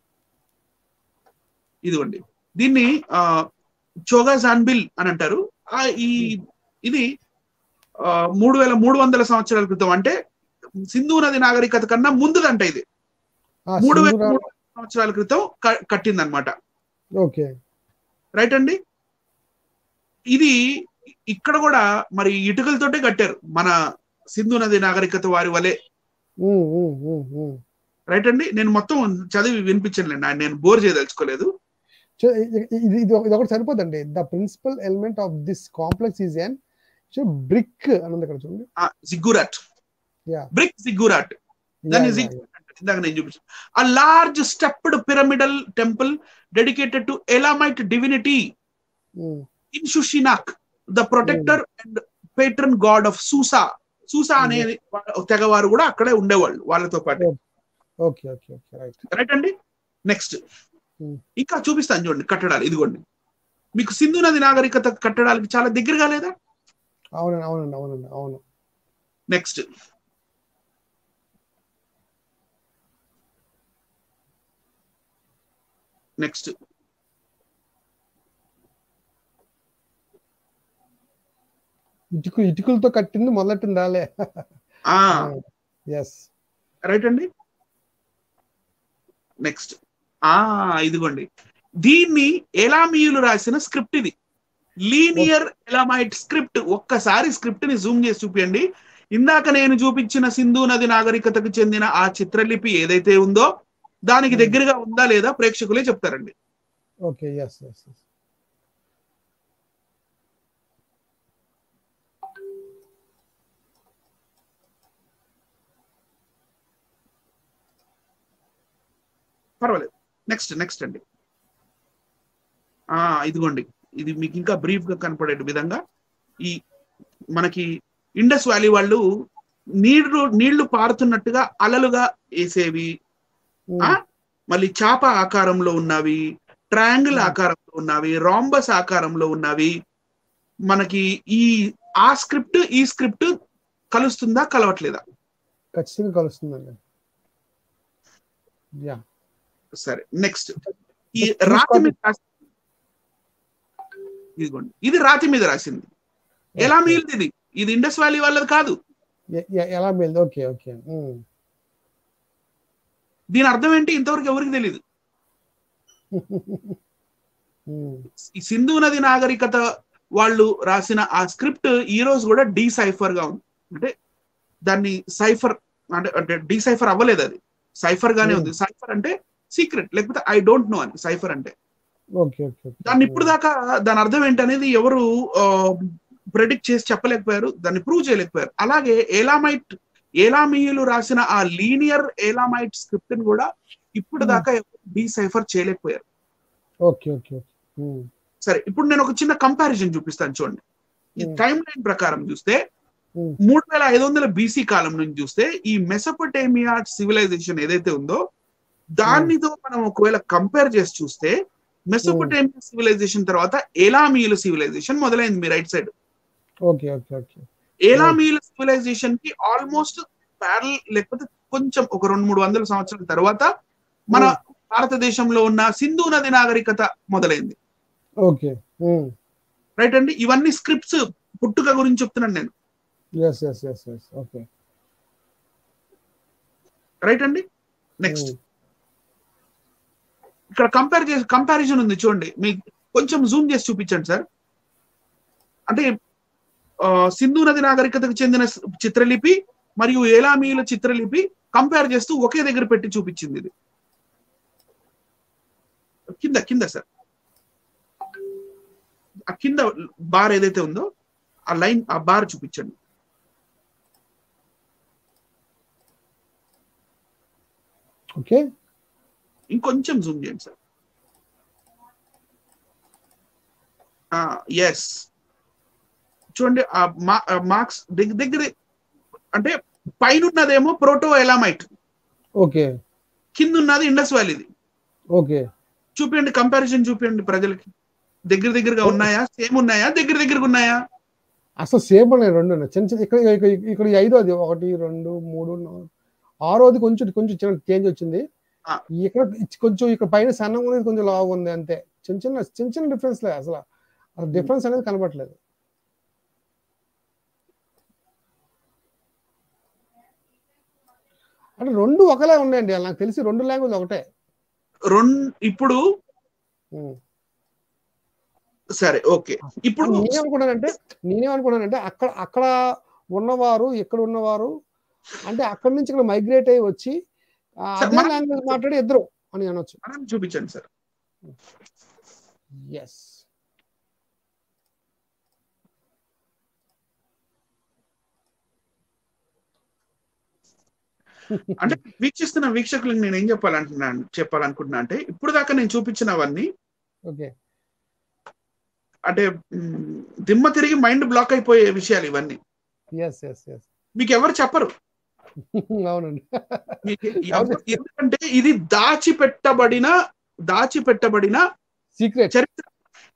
ఇదిగోండి దీన్ని ఆ చోగా జాన్బిల్ అని అంటారు ఆ ఈ ఇది ఆ, మూడు వేల మూడు వందల సంవత్సరాల క్రితం అంటే సింధు నది నాగరికత కన్నా ముందుదంట ఇది ఆ, మూడు వేల సింధూరా- మూడు వందల సంవత్సరాల క్రితం క- కట్టిందన్నమాట ఓకే రైట్ అండి ఇది ఇక్కడ కూడా మరి ఇటుకలతోటే కట్టారు మన సింధు నది నాగరికత వారి వలె ఉమ్, ఉమ్, ఉమ్, ఉమ్. రైట్ అండి నేను మొత్తం చదివి వినిపించలేండి ఆయన నేను బోర్ చేయదలుచుకోలేదు చూ- ఇ- ఇ- ఇది ఇది ఒక- ఇది ఒకటి సరిపోదండి the principal element of this complex is an brick అని ఉంది ఇక్కడ చూడండి సిగ్గురాట్ Yeah. బ్రిక్ సిగ్గురాట్ దాన్ని Yeah, yeah, ziggurat అంటారు. ఇందాక నేను చూపించాను ఆ large stepped pyramidal temple dedicated to Elamite divinity yeah. Um, Inshushinak the protector and patron god of Susa Susa అనే తెగవారు కూడా అక్కడే ఉండేవాళ్ళు వాళ్ళతో పాటు okay okay okay right right అండి నెక్స్ట్ Hmm. ఇంకా చూపిస్తాను చూడండి కట్టడాలు ఇదిగోండి మీకు సింధు నది నాగరికత కట్టడాలకి చాలా దగ్గరగా లేదా అవునండి అవునండి అవునండి అవును నెక్స్ట్ నెక్స్ట్ ఇటుకు ఇటుకలతో కట్టింది మొదలెట్టింది రాలే ఆ ఎస్ రైట్ అండి నెక్స్ట్ ఆ ఇదిగోండి దీన్ని ఎలామీయులు రాసిన స్క్రిప్ట్ ఇది లీనియర్ ఎలామైట్ స్క్రిప్ట్ ఒక్కసారి స్క్రిప్ట్ ని జూమ్ చేసి చూపించండి ఇందాక నేను చూపించిన సింధు నది నాగరికతకు చెందిన ఆ చిత్రలిపి ఏదైతే ఉందో దానికి Hmm. దగ్గరగా ఉందా లేదా ప్రేక్షకులే చెప్తారండి ఓకే ఎస్ ఎస్ పర్వాలేదు నెక్స్ట్ నెక్స్ట్ అండి ఆ ఇదిగోండి ఇది మీకు ఇంకా బ్రీఫ్ గా కనపడే విధంగా ఈ మనకి ఇండస్ వ్యాలీ వాళ్ళు నీళ్లు నీళ్లు పారుతున్నట్టుగా అలలుగా వేసేవి ఆ? మళ్ళీ చాప ఆకారంలో ఉన్నవి ట్రయాంగిల్ Hmm. ఆకారంలో ఉన్నవి రాంబస్ ఆకారంలో ఉన్నవి మనకి ఈ ఆ స్క్రిప్ట్ ఈ స్క్రిప్ట్ కలుస్తుందా కలవట్లేదా ఖచ్చితంగా కలుస్తుందండి యా సరే నెక్స్ట్ ఈ రాతి మీద రాసి- ఇదిగోండి ఇది రాతి మీద రాసింది ఎలా మిగిలింది ఇది ఇది ఇండస్ వ్యాలీ వాళ్ళది కాదు ఎలా మేల్ది ఓకే ఓకే దీని అర్థం ఏంటి ఇంతవరకు ఎవరికి తెలియదు ఈ సింధు నది నాగరికత వాళ్ళు రాసిన ఆ స్క్రిప్ట్ ఈ రోజు కూడా డీసైఫర్ గా ఉంది అంటే దాన్ని సైఫర్ అంటే అంటే డీసైఫర్ అవ్వలేదు అది సైఫర్ గానే ఉంది సైఫర్ అంటే సీక్రెట్ లేకపోతే ఐ డోంట్ నో అని సైఫర్ అంటే ఓకే ఓకే దాన్ని ఇప్పుడు దాకా దాని అర్థం ఏంటనేది ఎవరు ప్రెడిక్ట్ చేసి చెప్పలేకపోయారు దాన్ని ప్రూవ్ చేయలేకపోయారు అలాగే ఏలామైట్ ఏలామీయులు రాసిన ఆ లీనియర్ ఏలామైట్ స్క్రిప్ట్ ని కూడా ఇప్పుడు దాకా డీసైఫర్ చేయలేకపోయారు ఓకే ఓకే సరే ఇప్పుడు నేను ఒక చిన్న కంపారిజన్ చూపిస్తాను చూడండి ఈ Hmm. టైం లైన్ ప్రకారం చూస్తే Hmm. మూడు వేల ఐదు వందల బీసీ కాలం నుంచి చూస్తే ఈ మెసపటేమియా సివిలైజేషన్ ఏదైతే ఉందో దానితో మనం ఒకవేళ కంపేర్ చేసి చూస్తే మెసపటేమియా సివిలైజేషన్ తర్వాత ఎలామీయుల సివిలైజేషన్ మొదలైంది మీ right side okay okay okay ఏలామీయుల సివిలైజేషన్ కి ఆల్మోస్ట్ ప్యారల్ లేకపోతే కొంచెం ఒక రెండు మూడు వందల సంవత్సరాల తర్వాత మన భారతదేశంలో ఉన్న సింధు నది నాగరికత మొదలైంది ఓకే రైట్ అండి ఇవన్నీ స్క్రిప్ట్స్ పుట్టుక గురించి చెప్తున్నాను నేను yes yes yes yes okay right అండి నెక్స్ట్ ఇక్కడ కంపేర్ చేసి కంపారిజన్ ఉంది చూడండి మీకు కొంచెం జూమ్ చేసి చూపించండి సార్ అంటే ఆ, సింధు నది నాగరికతకు చెందిన స్- చిత్రలిపి మరియు ఏలామీయుల చిత్రలిపి కంపేర్ చేస్తూ ఒకే దగ్గర పెట్టి చూపించింది ఇది కింద కింద సార్ ఆ కింద బార్ ఏదైతే ఉందో ఆ లైన్ ఆ బార్ చూపించండి ఓకే ఇంకొంచెం జూమ్ చేయండి సార్ ఎస్ చూడండి ఆ మార్క్స్ దగ్గర దగ్గర అంటే పైన ఉన్నదేమో ప్రోటో ఎలామైట్ ఓకే కింద ఉన్నది ఇండస్ వ్యాలీది ఓకే చూపించండి కంపారిజన్ చూపించండి ప్రజలకి దగ్గర దగ్గరగా ఉన్నాయా సేమ్ ఉన్నాయా దగ్గర దగ్గరగా ఉన్నాయా అసలు సేమ్ ఉన్నాయి రెండు ఉన్నాయి. చిన్న చిన్న ఇక్కడ ఇక్కడ ఇక్కడ ఈ ఐదోది ఒకటి రెండు మూడు నాలుగు ఆరోది కొంచెం కొంచెం చిన్న చేంజ్ వచ్చింది ఆ. ఇక్కడ ఇచ్ కొంచెం ఇక్కడ పైన సన్నం అనేది కొంచెం లావు ఉంది అంతే చిన్న చిన్న చిన్న చిన్న డిఫరెన్స్ లే అసలు అసలు డిఫరెన్స్ అనేది కనబడట్లేదు అంటే రెండు ఒకలే ఉన్నాయండి నాకు తెలిసి రెండు లాంగ్వేజ్ ఒకటే రెండు ఇప్పుడు ఉమ్. సరే ఓకే ఇప్పుడు నేనేమనుకున్నానంటే నేనేమనుకున్నానంటే అక్కడ అక్కడ ఉన్నవారు ఇక్కడ ఉన్నవారు అంటే అక్కడి నుంచి ఇక్కడ మైగ్రేట్ అయ్యి వచ్చి ఆ, సార్, అదే మనం- లాంగ్వేజ్ మాట్లాడి ఇద్దరు అని అనొచ్చు మనం చూపించండి సార్ ఎస్ అంటే వీక్షిస్తున్న వీక్షకులకు నేను ఏం చెప్పాలంటున్నాను చెప్పాలనుకుంటున్నా అంటే ఇప్పుడు దాకా నేను చూపించినవన్నీ ఓకే అంటే మ్, దిమ్మ తిరిగి మైండ్ బ్లాక్ అయిపోయే విషయాలు ఇవన్నీ ఎస్ ఎస్ ఎస్ మీకు ఎవరు చెప్పరు అవునండి మీకు ఎవరు- ఎందుకంటే ఇది దాచిపెట్టబడిన దాచిపెట్టబడిన సీక్రెట్ చరిత్ర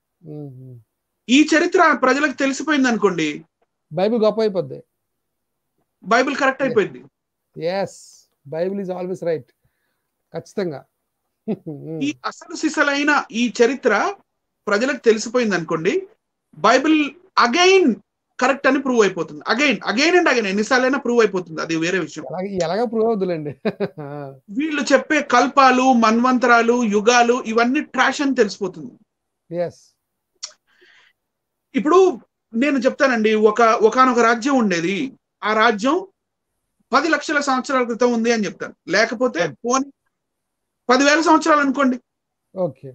ఈ చరిత్ర ప్రజలకు తెలిసిపోయింది అనుకోండి బైబిల్ గొప్ప అయిపోద్ది బైబిల్ కరెక్ట్ అయిపోయింది yes Bible is always right ఖచ్చితంగా ఈ అసలు సిసలైన ఈ చరిత్ర ప్రజలకు తెలిసిపోయింది అనుకోండి బైబిల్ అగైన్ కరెక్ట్ అని ప్రూవ్ అయిపోతుంది అగైన్ అగైన్ అండ్ అగైన్ ఎన్నిసార్లైనా ప్రూవ్ అయిపోతుంది అది వేరే విషయం ఎలాగ ఎలాగ ప్రూవ్ అవుతుందండి వీళ్ళు చెప్పే కల్పాలు మన్వంతరాలు యుగాలు ఇవన్నీ ట్రాష్ అని తెలిసిపోతుంది ఎస్ ఇప్పుడు నేను చెప్తానండి ఒక ఒకనొక రాజ్యం ఉండేది ఆ రాజ్యం పది లక్షల సంవత్సరాల క్రితం ఉంది అని చెప్తాను లేకపోతే పోనీ పదివేల సంవత్సరాలు అనుకోండి ఓకే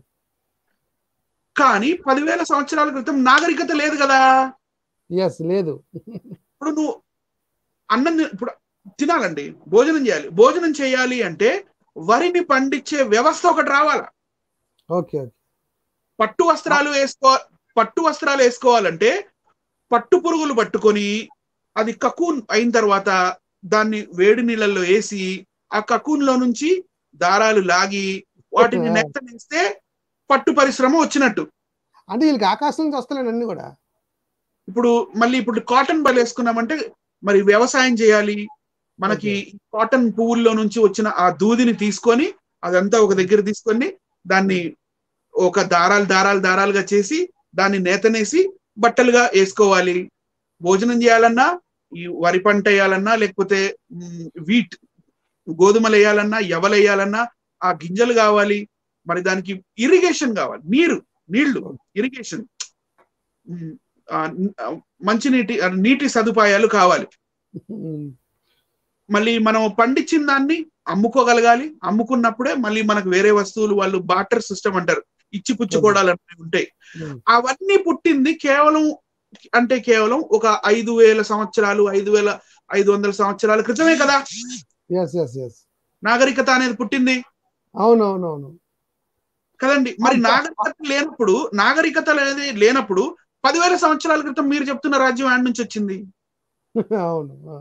కానీ పదివేల సంవత్సరాల క్రితం నాగరికత లేదు కదా ఎస్ లేదు ఇప్పుడు నువ్వు అన్నం తి- ఇప్పుడు తినాలండి భోజనం చేయాలి భోజనం చేయాలి అంటే వరిని పండించే వ్యవస్థ ఒకటి రావాలా ఓకే ఓకే పట్టు వస్త్రాలు వేసుకో పట్టు వస్త్రాలు వేసుకోవాలంటే పట్టు పురుగులు పట్టుకొని అది కకూన్ అయిన తర్వాత దాన్ని వేడి నీళ్ళల్లో వేసి ఆ కకూన్ లో నుంచి దారాలు లాగి వాటిని Okay. నెత్తనేస్తే పట్టు పరిశ్రమ వచ్చినట్టు అంటే వీళ్ళకి ఆకాశం నుంచి వస్తున్నాయి అన్ని కూడా ఇప్పుడు మళ్ళీ ఇప్పుడు కాటన్ బల్ వేసుకున్నామంటే మరి వ్యవసాయం చేయాలి మనకి కాటన్ పువ్వుల్లో నుంచి వచ్చిన ఆ దూదిని తీసుకొని అదంతా ఒక దగ్గర తీసుకొని దాన్ని ఒక దారాలు దారాలు దారాలుగా చేసి దాన్ని నేతనేసి బట్టలుగా వేసుకోవాలి భోజనం చేయాలన్నా ఈ వరి పంట వేయాలన్నా లేకపోతే మ్, వీట్ గోధుమలు వేయాలన్నా ఎవలు వేయాలన్నా ఆ గింజలు కావాలి మరి దానికి ఇరిగేషన్ కావాలి నీరు నీళ్లు ఇరిగేషన్ మ్, ఆ, న్- ఆ, మంచినీటి ఆ, నీటి సదుపాయాలు కావాలి ఉమ్. మళ్ళీ మనం పండించిన దాన్ని అమ్ముకోగలగాలి అమ్ముకున్నప్పుడే మళ్ళీ మనకు వేరే వస్తువులు వాళ్ళు బాటర్ సిస్టమ్ అంటారు ఇచ్చి పుచ్చుకోవడాలు అనేవి ఉంటాయి ఉమ్. అవన్నీ పుట్టింది కేవలం అంటే కేవలం ఒక ఐదు వేల సంవత్సరాలు ఐదు వేల ఐదు వందల సంవత్సరాల క్రితమే కదా ఎస్ ఎస్ ఎస్ నాగరికత అనేది పుట్టింది అవునవునవును కదండి మరి అంతే. నాగరికత లేనప్పుడు నాగరికత అనేది లేనప్పుడు పదివేల సంవత్సరాల క్రితం మీరు చెప్తున్న రాజ్యం ఆడి నుంచి వచ్చింది అవును ఆ.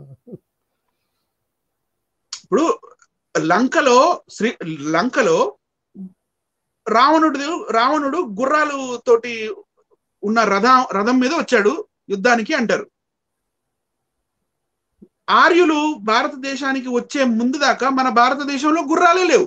ఇప్పుడు లంకలో శ్రీ లంకలో రావణుడు రావణుడు గుర్రాలు తోటి ఉన్న రథ రథం మీద వచ్చాడు యుద్ధానికి అంటారు ఆర్యులు భారతదేశానికి వచ్చే ముందు దాకా మన భారతదేశంలో గుర్రాలే లేవు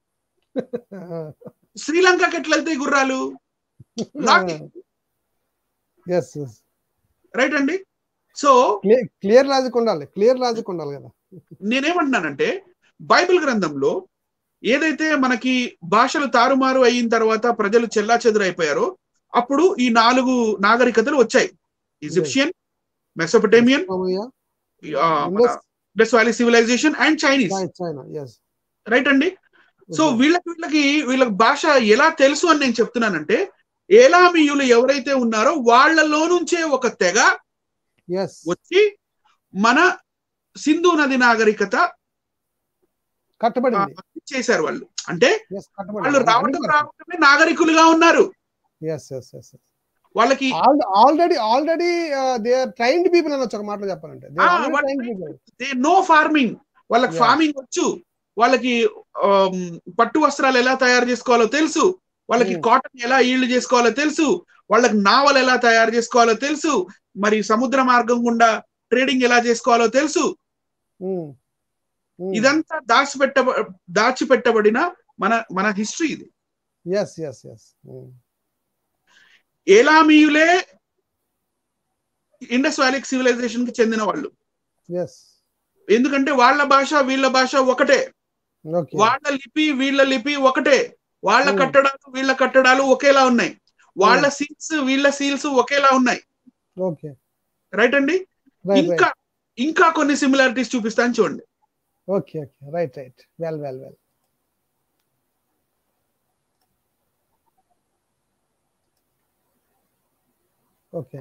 శ్రీలంకకి ఎట్లా వెళ్తాయి గుర్రాలు లాగి ఎస్ ఎస్ రైట్ అండి సో క్లియర్ లాజిక్ ఉండాలి క్లియర్ లాజిక్ ఉండాలి కదా నేనేమంటున్నానంటే బైబిల్ గ్రంథంలో ఏదైతే మనకి భాషలు తారుమారు అయిన తర్వాత ప్రజలు చెల్లా చెదురైపోయారో అప్పుడు ఈ నాలుగు నాగరికతలు వచ్చాయి ఈజిప్షియన్ మెసోపటేమియన్ Somalia, మన Indus valley civilization and Chinese China, China, yes. Right అండి సో Okay. వీళ్ళకి వీళ్ళకి వీళ్ళకి భాష ఎలా తెలుసు అని నేను చెప్తున్నానంటే ఏలామీయులు ఎవరైతే ఉన్నారో వాళ్ళలో నుంచే ఒక తెగ Yes. వచ్చి మన సింధు నది నాగరికత కట్టబడింది చేశారు వాళ్ళు అంటే Yes, వాళ్ళు రావటం కట్టబడింది రావటమే నాగరికులుగా ఉన్నారు ఎస్ ఎస్ ఎస్ వాళ్ళకి already already they are trained people అనొచ్చు ఒక మాటలో చెప్పాలంటే They are Ah, already what- trained people. They know farming వాళ్ళకి Yeah. ఫార్మింగ్ వచ్చు వాళ్ళకి ఆమ్, పట్టు వస్త్రాలు ఎలా తయారు చేసుకోవాలో తెలుసు వాళ్ళకి Hmm. కాటన్ ఎలా ఈల్డ్ చేసుకోవాలో తెలుసు వాళ్ళకి నావల్ ఎలా తయారు చేసుకోవాలో తెలుసు మరి సముద్ర మార్గం గుండా ట్రేడింగ్ ఎలా చేసుకోవాలో తెలుసు Mm. Mm. ఇదంతా దాచిపెట్ట దాచిపెట్టబడిన మన మన హిస్టరీ ఇది Yes, yes, yes. Mm. ఏలామీయులే ఇండస్ వ్యాలీ సివిలైజేషన్ కి చెందిన వాళ్ళు Yes. ఎందుకంటే వాళ్ళ భాష వీళ్ళ భాష ఒకటే ఓకే వాళ్ళ లిపి వీళ్ళ లిపి ఒకటే వాళ్ళ Hmm. కట్టడాలు వీళ్ళ కట్టడాలు ఒకేలా ఉన్నాయి వాళ్ళ సీల్స్ వీళ్ళ సీల్స్ ఒకేలా ఉన్నాయి ఓకే రైట్ అండి రైట్ ఇంకా రైట్ ఇంకా కొన్ని సిమిలారిటీస్ చూపిస్తాను చూడండి okay okay right right well well well okay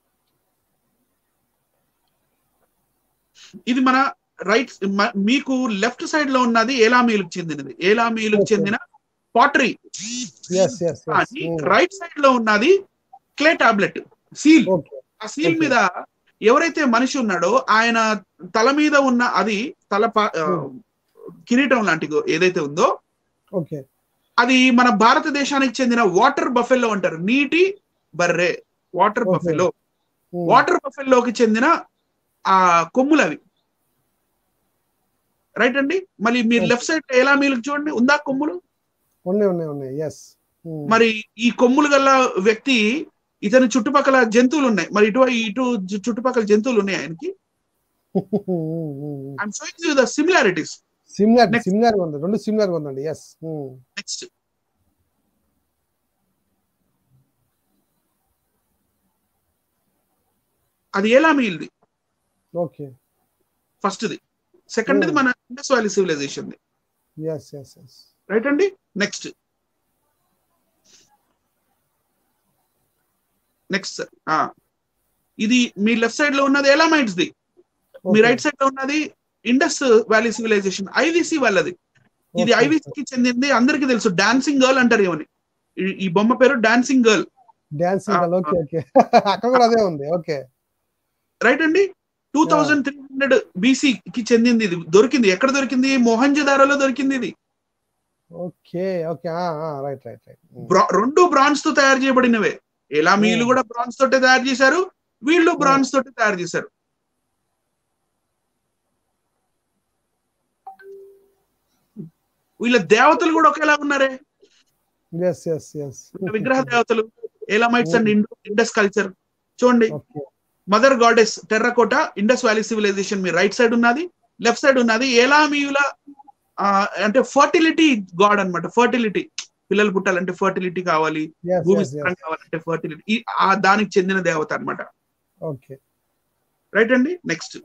ఇది మన రైట్ మీకు లెఫ్ట్ సైడ్ లో ఉన్నది ఏలామీలకు చెందినది ఏలామీలకు Okay. చెందిన పాటరీ ఎస్ ఎస్ అని రైట్ సైడ్ లో ఉన్నది క్లే టాబ్లెట్ సీల్ ఓకే ఆ సీల్ Okay. మీద ఎవరైతే మనిషి ఉన్నాడో ఆయన తల మీద ఉన్న అది తల పా- ఆ, Hmm. కిరీటం లాంటి ఏదైతే ఉందో ఓకే అది మన భారతదేశానికి చెందిన వాటర్ బఫెల్లో అంటారు నీటి బర్రె వాటర్ Okay. బఫెల్లో వాటర్ బఫెల్లోకి చెందిన ఆ కొమ్ములు అవి రైట్ అండి మళ్ళీ మీరు Okay. లెఫ్ట్ సైడ్ ఎలా మీరు చూడండి ఉందా కొమ్ములు ఉన్నాయి ఉన్నాయి ఉన్నాయి ఎస్ మరి ఈ కొమ్ములు గల వ్యక్తి ఇతని చుట్టుపక్కల జంతువులు ఉన్నాయి మరి ఇటు ఇటు జు- చుట్టుపక్కల జంతువులు ఉన్నాయి ఆయనకి I'm showing you the similarities similar Next. Similar ఉంది రెండు సిమిలర్ ఉందండి ఎస్ నెక్స్ట్ అది ఎలా మీల్ది ఓకే ఫస్ట్ది సెకండ్ది Hmm. మన Indus valley civilization yes yes yes right అండి నెక్స్ట్ నెక్స్ట్ ఇది మీ లెఫ్ట్ సైడ్ లో ఉన్నది ఎలామైట్స్ ది మీ రైట్ సైడ్ లో ఉన్నది ఇండస్ వ్యాలీ సివిలైజేషన్ ఐవిసి వాళ్ళది ఇది ఐవిసి కి చెందింది అందరికీ తెలుసు డాన్సింగ్ గర్ల్ అంటారు ఏమని ఈ- ఈ బొమ్మ పేరు dancing girl dancing Ah, okay okay అక్కడ కూడా అదే ఉంది ఓకే రైట్ అండి two thousand three hundred BC కి చెందింది ఇది దొరికింది ఎక్కడ దొరికింది మొహంజదారోలో దొరికింది ఇది okay okay right right right బ్రా- రెండు బ్రాన్స్ తో తయారు చేయబడినవే ఎలా మీలు Hmm. కూడా బ్రాన్స్ తోటే తయారు చేశారు వీళ్ళు బ్రాన్స్ తోటి తయారు చేశారు వీళ్ళ దేవతలు కూడా ఒకేలా ఉన్నారే ఎస్ ఎస్ ఎస్ వీళ్ళ విగ్రహ దేవతలు ఎలామైట్స్ అండ్ ఇండస్ కల్చర్ చూడండి okay mother goddess terracotta Indus valley civilization మీ రైట్ సైడ్ ఉన్నది లెఫ్ట్ సైడ్ ఉన్నది ఎలామీయుల ఆ, అంటే ఫర్టిలిటీ గాడ్ అన్నమాట ఫర్టిలిటీ పిల్లలు పుట్టాలంటే ఫర్టిలిటీ కావాలి ఎస్ భూమి ఎస్ స్థిరం కావాలంటే ఫర్టిలిటీ ఆ దానికి చెందిన దేవత అన్నమాట ఓకే రైట్ అండి నెక్స్ట్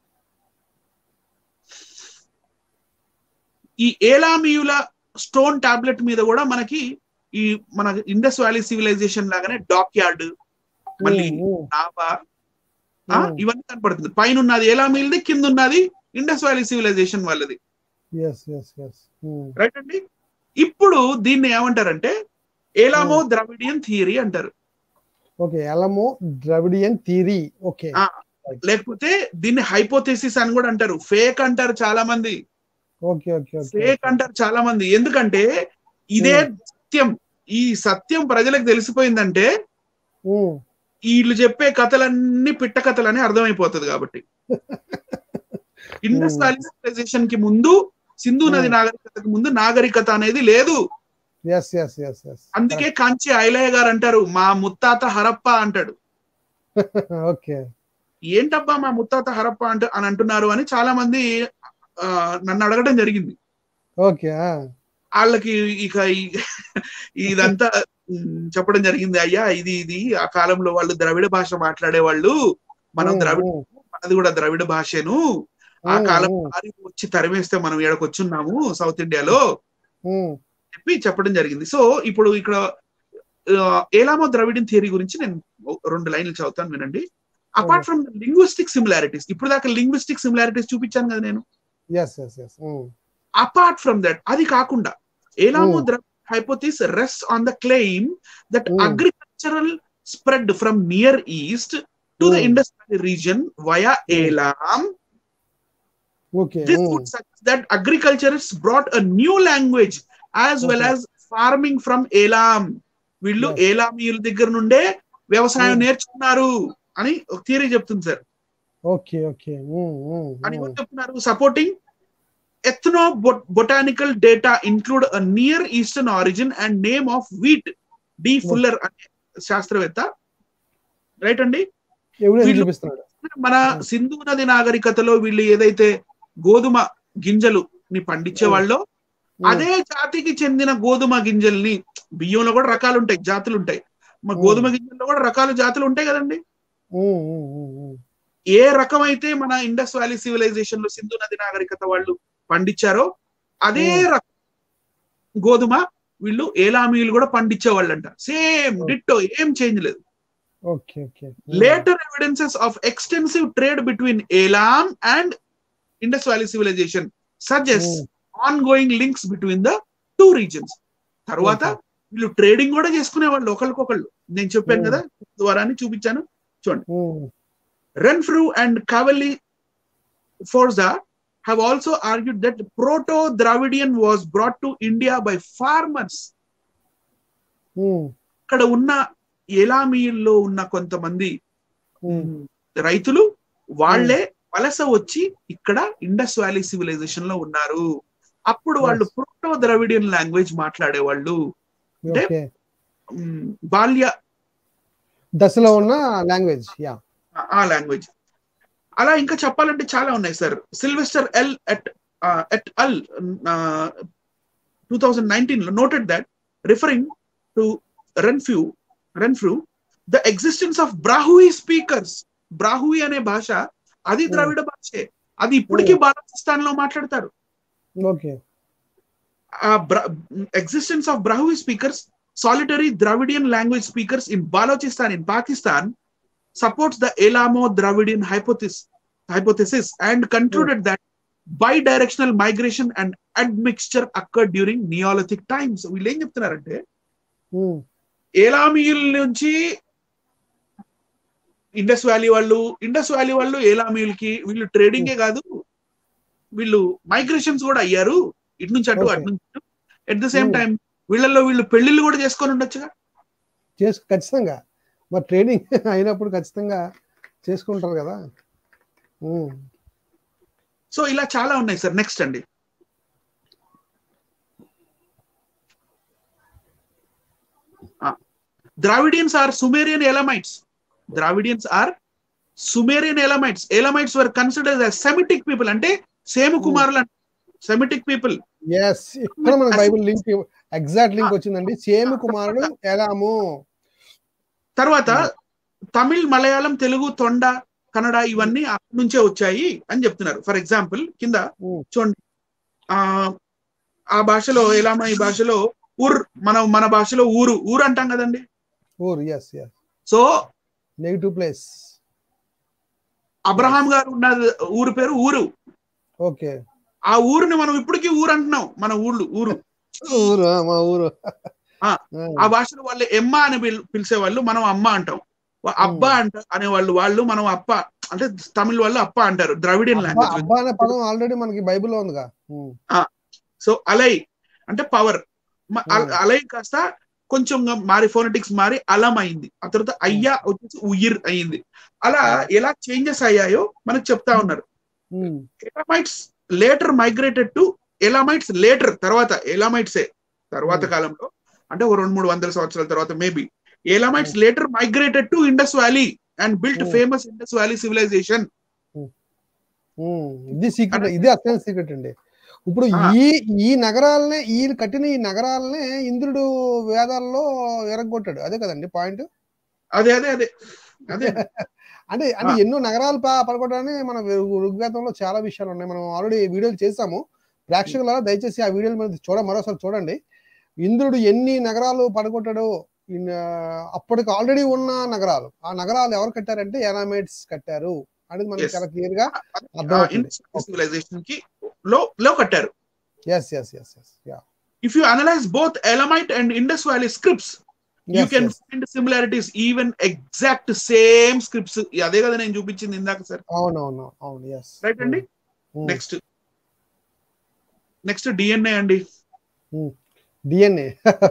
ఈ ఏలామియుల స్టోన్ టాబ్లెట్ మీద కూడా మనకి ఈ మన ఇండస్ వ్యాలీ సివిలైజేషన్ లాగానే డాక్ యార్డ్ మళ్ళీ నావా ఆ, Hmm. ఇవన్నీ కనపడుతుంది పైన ఉన్నది ఏలామిల్ది కింద ఉన్నది ఇండస్ వ్యాలీ సివిలైజేషన్ వాళ్ళది ఎస్ ఎస్ ఎస్ రైట్ అండి ఇప్పుడు దీన్ని ఏమంటారంటే ఏలామో ద్రవిడియన్ థియరీ అంటారు okay Elamo Dravidian theory okay ఆ, లేకపోతే దీన్ని హైపోథెసిస్ అని కూడా అంటారు ఫేక్ అంటారు చాలా మంది ఓకే ఓకే ఓకే ఫేక్ అంటారు చాలా మంది ఎందుకంటే ఇదే సత్యం ఈ సత్యం ప్రజలకు తెలిసిపోయిందంటే వీళ్ళు చెప్పే కథలన్నీ పిట్ట కథలని అర్థమైపోతుంది కాబట్టి ఇండస్ Hmm. వ్యాలీ సివిలైజేషన్ కి ముందు సింధు నది Hmm. నాగరికతకు ముందు నాగరికత అనేది లేదు ఎస్ ఎస్ ఎస్ ఎస్ అందుకే కాంచి ఐలయ్య గారు అంటారు మా ముత్తాత హరప్ప అంటాడు ఓకే ఏంటబ్బా మా ముత్తాత హరప్ప అంట అని అంటున్నారు అని చాలా మంది ఆ, నన్ను అడగడం జరిగింది ఓకే వాళ్ళకి ఇక ఈ- ఇదంతా ఉమ్, చెప్పడం జరిగింది అయ్యా ఇది ఇది ఆ కాలంలో వాళ్ళు ద్రవిడ భాష మాట్లాడే వాళ్ళు మనం ద్రవిడ మనది కూడా ద్రవిడ భాషేను ఆ కాలం ఆర్యులు వచ్చి తరిమేస్తే మనం ఈడకు వచ్చున్నాము సౌత్ ఇండియాలో చెప్పి చెప్పడం జరిగింది సో ఇప్పుడు ఇక్కడ ఆ, ఏలామో ద్రవిడియన్ థియరీ గురించి నేను ఓ- రెండు లైన్లు చదువుతాను వినండి అపార్ట్ ఫ్రమ్ లింగ్విస్టిక్ సిమిలారిటీస్ ఇప్పుడు దాకా లింగ్విస్టిక్ సిమిలారిటీస్ చూపించాను కదా నేను yes yes yes apart from that అది కాకుండా Elamo Hmm. Dravidian hypothesis rest on the claim that Hmm. Agricultural spread from near east to the Hmm. Indus region via Elam okay This would suggest that agriculturists brought a new language as well Okay. as farming from Elam. వీళ్ళు Yes. ఏలామీయుల దగ్గర నుండే వ్యవసాయం Hmm. నేర్చుకున్నారు అని ఒక theory చెప్తుంది sir okay okay అని ఎవరు చెప్తున్నారు supporting ethnobotanical data include a near eastern origin and name of wheat D Fuller అనే శాస్త్రవేత్త రైట్ అండి ఎవిడెన్స్ వీళ్ళు- చూపిస్తున్నాడు మన Hmm. సింధు నది నాగరికతలో వీళ్ళు ఏదైతే గోధుమ గింజలుని పండించే వాళ్ళు అదే జాతికి చెందిన గోధుమ గింజల్ని బియ్యంలో కూడా రకాలు ఉంటాయి జాతులు ఉంటాయి మా Hmm. గోధుమ గింజల్లో కూడా రకాల జాతులు ఉంటాయి కదండి ఉమ్, ఉమ్, ఉమ్, ఉమ్. ఏ రకమైతే మన ఇండస్ వ్యాలీ సివిలైజేషన్ లో సింధు నది నాగరికత వాళ్ళు పండించారో అదే Hmm. రకం గోధుమ వీళ్ళు ఏలామీలు కూడా పండించేవాళ్ళంట సేమ్ Oh. డిట్టో ఏం చేంజ్ లేదు okay okay later evidences of extensive trade between Elam and Indus valley civilization suggest Hmm. Ongoing links between the two regions తర్వాత Okay. వీళ్ళు ట్రేడింగ్ కూడా చేసుకునేవాళ్ళు ఒకరికొకళ్ళు నేను చెప్పాను Hmm. కదా ద్వారాన్ని చూపించాను ఉమ్, Renfrew and Cavalli Forza have also argued that Proto-Dravidian was brought to India by farmers. ఉమ్, ఇక్కడ ఉన్న ఎలామీల్లో ఉన్న కొంతమంది ఉమ్. రైతులు వాళ్ళే వలస వచ్చి ఇక్కడ ఇండస్ వ్యాలీ సివిలైజేషన్ లో ఉన్నారు అప్పుడు వాళ్ళు Yes. ప్రోటో ద్రవిడియన్ లాంగ్వేజ్ మాట్లాడేవాళ్ళు అంటే- ఓకే ఉమ్, బాల్య దశలో ఉన్న లాంగ్వేజ్ యా ఆ లాంగ్వేజ్ అలా ఇంకా చెప్పాలంటే చాలా ఉన్నాయి sir Sylvester L et et al two thousand nineteen లో noted that referring to Renfrew Renfrew the existence of Brahui speakers Brahui అనే భాష అది Hmm. ద్రవిడ భాషే అది ఇప్పటికీ బాలచిస్తాన్ లో మాట్లాడతారు ఓకే ఆ existence of Brahui speakers solitary Dravidian language speakers in Balochistan in Pakistan supports the Elamo Dravidian hypothesis, hypothesis and concluded that bidirectional migration and admixture occurred during Neolithic times. వీళ్ళు ఏం చెప్తున్నారంటే ఉమ్, ఏలామీయుల నుంచి ఇండస్ వ్యాలీ వాళ్ళు Indus valley వాళ్ళు ఏలామీయులకి వీళ్ళు ట్రేడింగే కాదు వీళ్ళు మైగ్రేషన్స్ కూడా అయ్యారు ఇటు నుంచి అటు Okay. అటు నుంచి ఇటు at the same Hmm. Time వీళ్ళల్లో వీళ్ళు పెళ్లిళ్ళు కూడా చేసుకొని ఉండొచ్చుగా చేసు ఖచ్చితంగా మరి ట్రైనింగ్ అయినప్పుడు ఖచ్చితంగా చేసుకుంటారు కదా ఉమ్, సో ఇలా చాలా ఉన్నాయి సార్ నెక్స్ట్ అండి Dravidians are Sumerian Elamites Dravidians are Sumerian Elamites Elamites were considered Semitic people అంటే సేము కుమారులు సెమిటిక్ పీపుల్ ఎస్ ఇక్కడ మన బైబిల్ లింక్ ఎగ్జాక్ట్ లింక్ వచ్చిందండి సేము కుమారుడు ఎలాము తర్వాత తమిళ్ మలయాళం తెలుగు తొండ కన్నడ ఇవన్నీ అక్కడి నుంచే వచ్చాయి అని చెప్తున్నారు ఫర్ ఎగ్జాంపుల్ కింద Hmm. చూడండి ఆ ఆ భాషలో ఎలామా ఈ భాషలో ఊర్ మనం మన భాషలో ఊరు ఊరు అంటాం కదండి ఊరు yes yes so negative place Abraham గారు ఉన్న ఊరు పేరు ఊరు ఓకే ఆ ఊరిని మనం ఇప్పటికీ ఊరు అంటున్నాం మన ఊళ్ళు ఊరు ఊరు ఆ, మా ఊరు ఆ, ఆ భాషలో వాళ్ళు ఎమ్మ అని పిల్- పిలిచేవాళ్ళు మనం అమ్మ అంటాం వా- అబ్బా అంట అనేవాళ్ళు వాళ్ళు మనం అప్ప అంటే తమిళ వాళ్ళు అప్ప అంటారు ద్రవిడియన్ అబ్బా లాంగ్వేజ్ అబ్బా అనే పదం ఆల్రెడీ మనకి బైబిల్లో ఉందిగా ఉమ్, సో అలై అంటే పవర్ Hmm. అలై కాస్త కొంచెం మారి ఫోనటిక్స్ మారి అలం అయింది ఆ తర్వాత అయ్యా వచ్చేసి ఉయిర్ అయింది అలా ఎలా చేంజెస్ అయ్యాయో మనకు చెప్తా ఉన్నారు um, Elamites later migrated to Elamites later తర్వాత ఎలామైట్సే తర్వాత Hmm. కాలంలో అంటే ఒక రెండు మూడు వందల సంవత్సరాల తర్వాత maybe Elamites later migrated to Indus valley and built Hmm. Famous Indus valley civilization um, ఇది సీక్రెట్ ఇది అసలు సీక్రెట్ అండి ఇప్పుడు ఆ. ఈ ఈ నగరాలనే ఈ కట్టిన ఈ నగరాలనే ఇంద్రుడు వేదాల్లో ఎరగొట్టాడు అదే కదండి పాయింట్ అదే అదే అదే అదే అంటే అంటే ఆ. ఎన్నో నగరాలు ప- పడగొట్టడానికి మన ఋ- ఋగ్వేదంలో చాలా విషయాలు ఉన్నాయి మనం ఆల్రెడీ వీడియోలు చేసాము ప్రేక్షకులారా దయచేసి ఆ వీడియోలు మీద చూడ మరోసారి చూడండి ఇంద్రుడు ఎన్ని నగరాలు పడగొట్టాడో ఇన్- అప్పటికి ఆల్రెడీ ఉన్న నగరాలు ఆ నగరాలు ఎవరు కట్టారంటే ఎనామైట్స్ కట్టారు అనేది మనకి Yes. చాలా క్లియర్ గా అర్థమవుతుంది ఇండస్ సివిలైజేషన్ కి లో లో కట్టారు yes yes yes yes yeah if you analyze both Elamite and Indus Valley scripts, you can find similarities, even exact same scripts. అదే కదా నేను చూపించింది ఇందాక సార్ అవునవును అవును ఎస్ రైట్ అండి నెక్స్ట్ నెక్స్ట్ డిఎన్ఏ అండి డిఎన్ఏ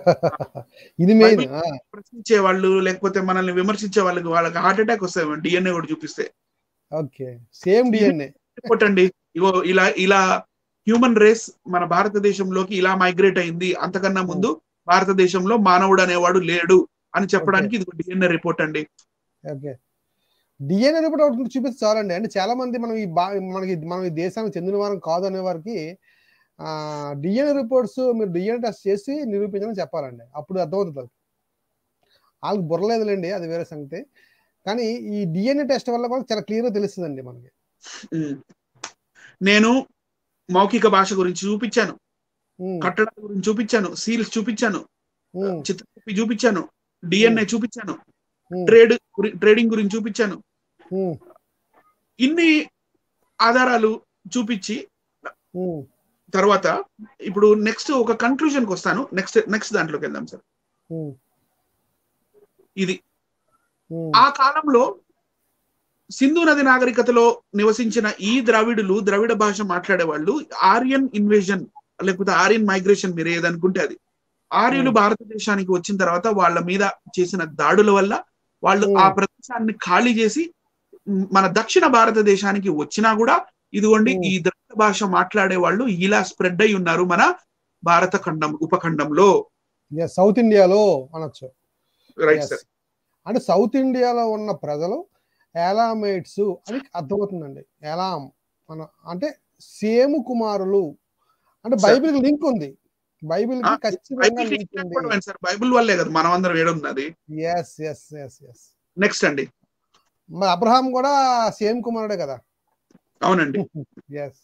ఇది మెయిన్ ప్రశ్నించే వాళ్ళు లేకపోతే మనల్ని విమర్శించే వాళ్ళకి వాళ్ళకి హార్ట్ అటాక్ వస్తాయి డిఎన్ఏ కూడా చూపిస్తే ఓకే సేమ్ డిఎన్ఏ రిపోర్ట్ అండి ఇగో ఇలా ఇలా హ్యూమన్ రేస్ మన భారతదేశంలోకి ఇలా మైగ్రేట్ అయింది అంతకన్నా ముందు భారతదేశంలో మానవుడు అనేవాడు లేడు అని చెప్పడానికి ఇది డిఎన్ఏ రిపోర్ట్ అండి ఓకే డిఎన్ఏ రిపోర్ట్ ఒకటి చూపిస్తే చాలండి అంటే చాలా మంది మనం ఈ బా మనకి మనం ఈ దేశానికి చెందిన వారం కాదు అనే వారికి డిఎన్ఏ రిపోర్ట్స్ మీరు డిఎన్ఏ టెస్ట్ చేసి నిరూపించమని చెప్పాలండి అప్పుడు అర్థమవుతుంది వాళ్ళకి. వాళ్ళకి బుర్రలేదులేండి అది వేరే సంగతి కానీ ఈ డిఎన్ఏ టెస్ట్ వల్ల కూడా చాలా క్లియర్గా తెలుస్తుందండి మనకి ఉమ్. నేను మౌఖిక భాష గురించి చూపించాను ఉమ్, కట్టడాల గురించి చూపించాను సీల్స్ చూపించాను ఉమ్, చిత్రపి చూపించాను డిఎన్ఏ చూపించాను ఉమ్, ట్రేడ్ గురి- ట్రేడింగ్ గురించి చూపించాను ఉమ్, ఇన్ని ఆధారాలు చూపించి ఉమ్, తర్వాత ఇప్పుడు నెక్స్ట్ ఒక కన్క్లూజన్ కి వస్తాను నెక్స్ట్ నెక్స్ట్ దాంట్లోకి వెళ్దాం సార్ ఉమ్, ఇది ఉమ్, ఆ కాలంలో సింధు నది నాగరికతలో నివసించిన ఈ ద్రావిడులు ద్రవిడ భాష మాట్లాడే వాళ్ళు ఆర్యన్ ఇన్వేజన్ లేకపోతే ఆర్యన్ మైగ్రేషన్ మీరు ఏదనుకుంటే అది ఆర్యులు భారతదేశానికి వచ్చిన తర్వాత వాళ్ళ మీద చేసిన దాడుల వల్ల వాళ్ళు Hmm. ఆ ప్రదేశాన్ని ఖాళీ చేసి మ్, మన దక్షిణ భారతదేశానికి వచ్చినా కూడా ఇదిగోండి Hmm. ఈ ద్రవిడ భాష మాట్లాడే వాళ్ళు ఇలా స్ప్రెడ్ అయి ఉన్నారు మన భారత ఖండం ఉపఖండంలో yes, సౌత్ ఇండియాలో అనొచ్చు రైట్ Yes. సార్ అంటే సౌత్ ఇండియాలో ఉన్న ప్రజలు ఎలామైట్స్ అని అర్థమవుతుందండి ఎలాం మన అంటే సేము కుమారులు అంటే Sir. బైబిల్ లింక్ ఉంది బైబిల్ కి ఆ, ఖచ్చితంగా బైబిల్ లింక్ ఉంది లేకపోవడమేంటి సార్ బైబిల్ వల్లే కదా మనం అందరం ఏడున్నది yes yes yes yes next అండి మరి అబ్రహాం కూడా సేమ్ కుమారుడే కదా అవునండి ఎస్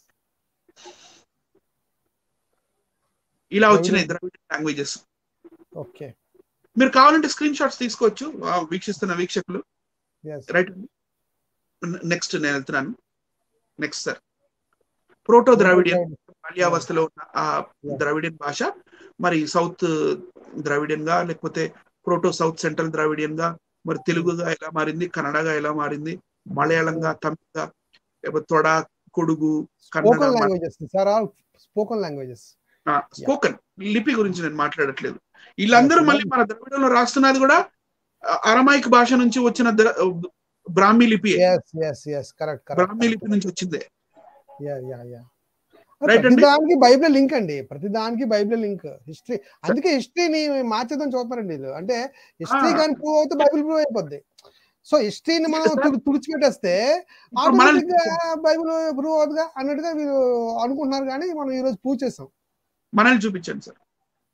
ఇలా వచ్చినాయి ద్రవిడ లాంగ్వేజెస్ ఓకే మీరు కావాలంటే స్క్రీన్ షాట్స్ తీసుకోవచ్చు ఆ, వీక్షిస్తున్న వీక్షకులు ఎస్ రైట్ నెక్స్ట్ నేను వెళ్తున్నాను నెక్స్ట్ సార్ ప్రోటో ద్రావిడియన్ బాల్యావస్థలో ఉన్న ఆ Yeah. ద్రావిడియన్ భాష మరి సౌత్ ద్రావిడియన్ గా లేకపోతే ప్రోటో సౌత్ సెంట్రల్ ద్రావిడియన్ గా మరి తెలుగుగా ఎలా మారింది కన్నడగా ఎలా మారింది మలయాళంగా తమిళగా లేకపోతే Toda Kodagu spoken Kannada languages sir all spoken languages spoken లిపి గురించి నేను మాట్లాడట్లేదు వీళ్ళందరూ Yes, మళ్ళీ మన ద్రవిడంలో రాస్తున్నది కూడా ఆ, అరమైక్ భాష నుంచి వచ్చిన ద్ర- బ్రాహ్మీ లిపి yes yes yes correct Brahmi లిపి కరెక్ట్ నుంచి వచ్చిందే యా యా యా Right ప్రతి అండి? దానికి బైబిల్ లింక్ అండి ప్రతి దానికి బైబిల్ లింక్ హిస్టరీ అందుకే హిస్టరీని మార్చేద్దాం చూస్తారండి వీళ్ళు అంటే హిస్టరీ ఆ. కానీ ప్రూవ్ అవుతే బైబిల్ ప్రూవ్ అయిపోద్ది సో హిస్టరీని మనం Sir. తుడి- తుడిచిపెట్టేస్తే ఇప్పుడు మనల్ని ఆటోమేటిక్ గా బైబిల్ ప్రూవ్ అవుతుందిగా అన్నట్టుగా వీళ్ళు అనుకుంటున్నారు కానీ మనం ఈ రోజు ప్రూవ్ చేసాం మనల్ని చూపించండి సార్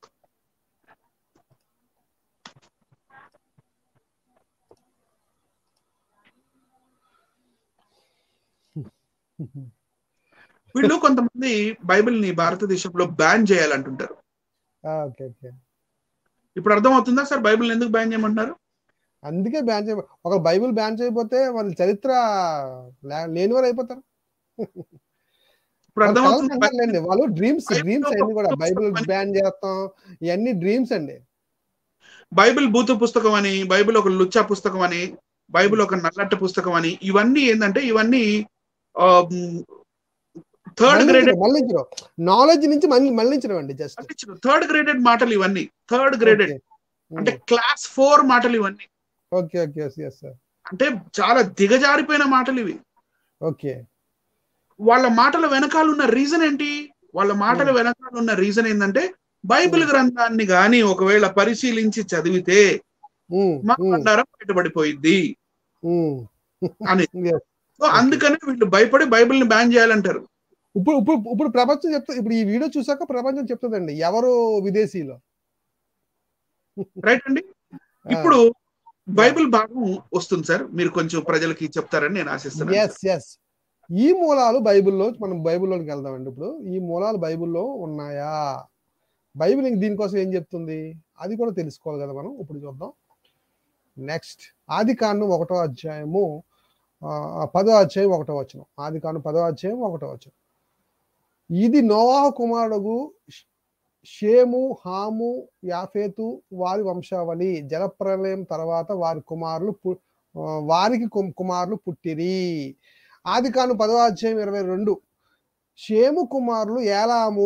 వీళ్ళు కొంతమంది బైబిల్ ని భారతదేశంలో బ్యాన్ చేయాలంటుంటారు ఓకే ఓకే ఇప్పుడు అర్థమవుతుందా సార్ బైబిల్ ఎందుకు బ్యాన్ చేయమంటున్నారు అందుకే బ్యాన్ చేయ ఒక బైబిల్ బ్యాన్ చేయకపోతే వాళ్ళ చరిత్ర లే- లేనివారు అయిపోతారు ఇప్పుడు వాళ్ళు కలలు అర్థమవుతుంది కంటారులేండి. వాళ్ళు డ్రీమ్స్ బైబిల్ డ్రీమ్స్ ఒక అన్ని కూడా పుస్తకం బైబిల్ అని- బ్యాన్ చేస్తాం ఇవన్నీ డ్రీమ్స్ అండి బైబిల్ బూతు పుస్తకం అని బైబిల్ ఒక లుచ్చా పుస్తకం అని బైబిల్ ఒక నల్లట్ట పుస్తకం అని ఇవన్నీ ఏంటంటే ఇవన్నీ థర్డ్ గ్రేడెడ్ మళ్ళించడం నాలెడ్జ్ నుంచి మళ్ళీ మళ్ళించడం అండి జస్ట్ థర్డ్ గ్రేడెడ్ మాటలు ఇవన్నీ థర్డ్ గ్రేడెడ్ అంటే క్లాస్ ఫోర్ మాటలు ఇవన్నీ ఓకే ఓకే ఎస్ సార్ అంటే చాలా దిగజారిపోయిన మాటలు ఇవి ఓకే వాళ్ళ మాటల వెనకాల ఉన్న రీజన్ ఏంటి వాళ్ళ మాటల వెనకాల ఉన్న రీజన్ ఏంటంటే బైబిల్ గ్రంథాన్ని గాని ఒకవేళ పరిశీలించి చదివితే మా బండారం బయటపడిపోయింది అని సో అందుకనే వీళ్ళు భయపడి బైబిల్ ని బ్యాన్ చేయాలంటారు ఇప్పుడు ఇప్పుడు ఇప్పుడు ప్రపంచం చెప్తా ఇప్పుడు ఈ వీడియో చూసాక ప్రపంచం చెప్తుందండి ఎవరు విదేశీలో రైట్ అండి ఇప్పుడు బైబిల్ భాగం వస్తుంది సార్ మీరు కొంచెం ప్రజలకి చెప్తారని నేను ఆశిస్తున్నాను ఎస్ ఎస్ ఈ మూలాలు బైబిల్లో మనం బైబిల్లోకి వెళ్దామండి ఇప్పుడు ఈ మూలాలు బైబిల్లో ఉన్నాయా బైబిల్ ఇంక దీనికోసం ఏం చెప్తుంది అది కూడా తెలుసుకోవాలి కదా మనం ఇప్పుడు చూద్దాం నెక్స్ట్ ఆది కాండం ఒకటో అధ్యాయము ఆ, పదో అధ్యాయం ఒకటో వచనం ఆది కాండం పదో అధ్యాయం ఒకటో వచనం ఇది నోవాహ కుమారుడు షేము హాము యాఫేతు వారి వంశావళి జలప్రలయం తర్వాత వారి కుమారులు పు- ఆ, వారికి కు- కుమారులు పుట్టిరి ఆది కాను పదో అధ్యాయం ఇరవై రెండు షేము కుమారులు ఏలాము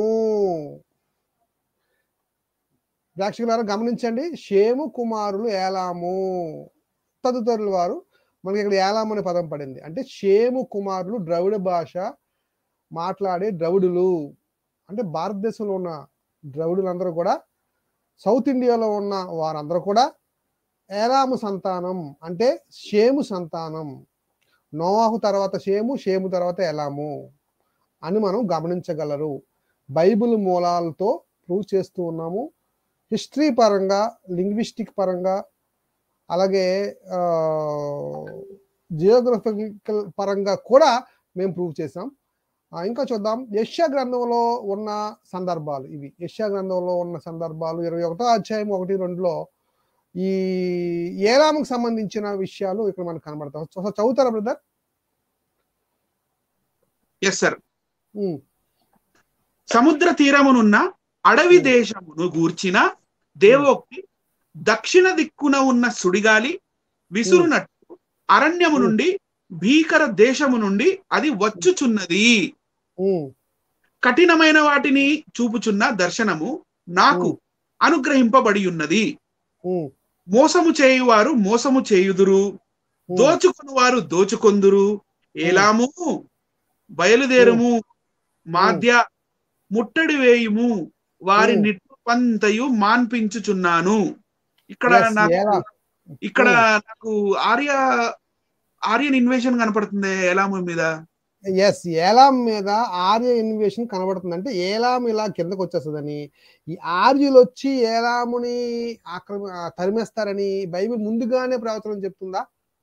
ప్రేక్షకులారా గమనించండి షేము కుమారులు ఏలాము తదుతరుల వారు మనకి ఇక్కడ ఏలాము అనే పదం పడింది అంటే షేము కుమారులు ద్రవిడ భాష మాట్లాడే ద్రవిడులు అంటే భారతదేశంలో ఉన్న ద్రవిడులందరూ కూడా సౌత్ ఇండియాలో ఉన్న వారందరూ కూడా ఏలాము సంతానం అంటే షేము సంతానం నోవాహు తర్వాత షేము షేము తర్వాత ఎలాము అని మనం గమనించగలరు బైబిల్ మూలాలతో ప్రూవ్ చేస్తూ ఉన్నాము హిస్టరీ పరంగా లింగ్విస్టిక్ పరంగా అలాగే జియోగ్రఫికల్ పరంగా కూడా మేము ప్రూవ్ చేసాం ఆ, ఇంకా చూద్దాం యష్యా గ్రంథంలో ఉన్న సందర్భాలు ఇవి యష్యా గ్రంథంలో ఉన్న సందర్భాలు ఇరవై ఒకటో అధ్యాయం ఒకటి రెండులో ఈ ఏరాముకు సంబంధించిన విషయాలు ఇక్కడ మనకు కనబడతాయి సో చదువుతారా బ్రదర్ ఎస్ సార్ సముద్ర తీరమునున్న అడవి Hmm. దేశమును గూర్చిన దేవోక్తి దక్షిణ దిక్కున ఉన్న సుడిగాలి విసురునట్టు అరణ్యము Hmm. నుండి భీకర దేశము నుండి అది వచ్చుచున్నది కఠినమైన వాటిని చూపుచున్న దర్శనము నాకు అనుగ్రహింపబడి ఉన్నది మోసము చేయువారు మోసము చేయుదురు దోచుకుని వారు దోచుకొందురు ఏలాము బయలుదేరుము మాధ్య ముట్టడి వేయుము వారి Hmm. నిట్టుపంతయు మాన్పించుచున్నాను ఇక్కడ Yes, నాకు ఏలా? ఇక్కడ Hmm. నాకు ఆర్య ఆర్యన్ ఇన్వేషన్ కనపడుతుంది ఎలాము మీద ఎస్ ఏలాం మీద ఆర్య ఇన్వేషన్ కనబడుతుంది అంటే ఏలాం ఇలా కిందకు వచ్చేస్తుందని ఈ ఆర్యులు వచ్చి ఏలాముని ఆక్రమ ఆ, తరిమేస్తారని బైబిల్ ముందుగానే ప్రవచనం చెప్తుందా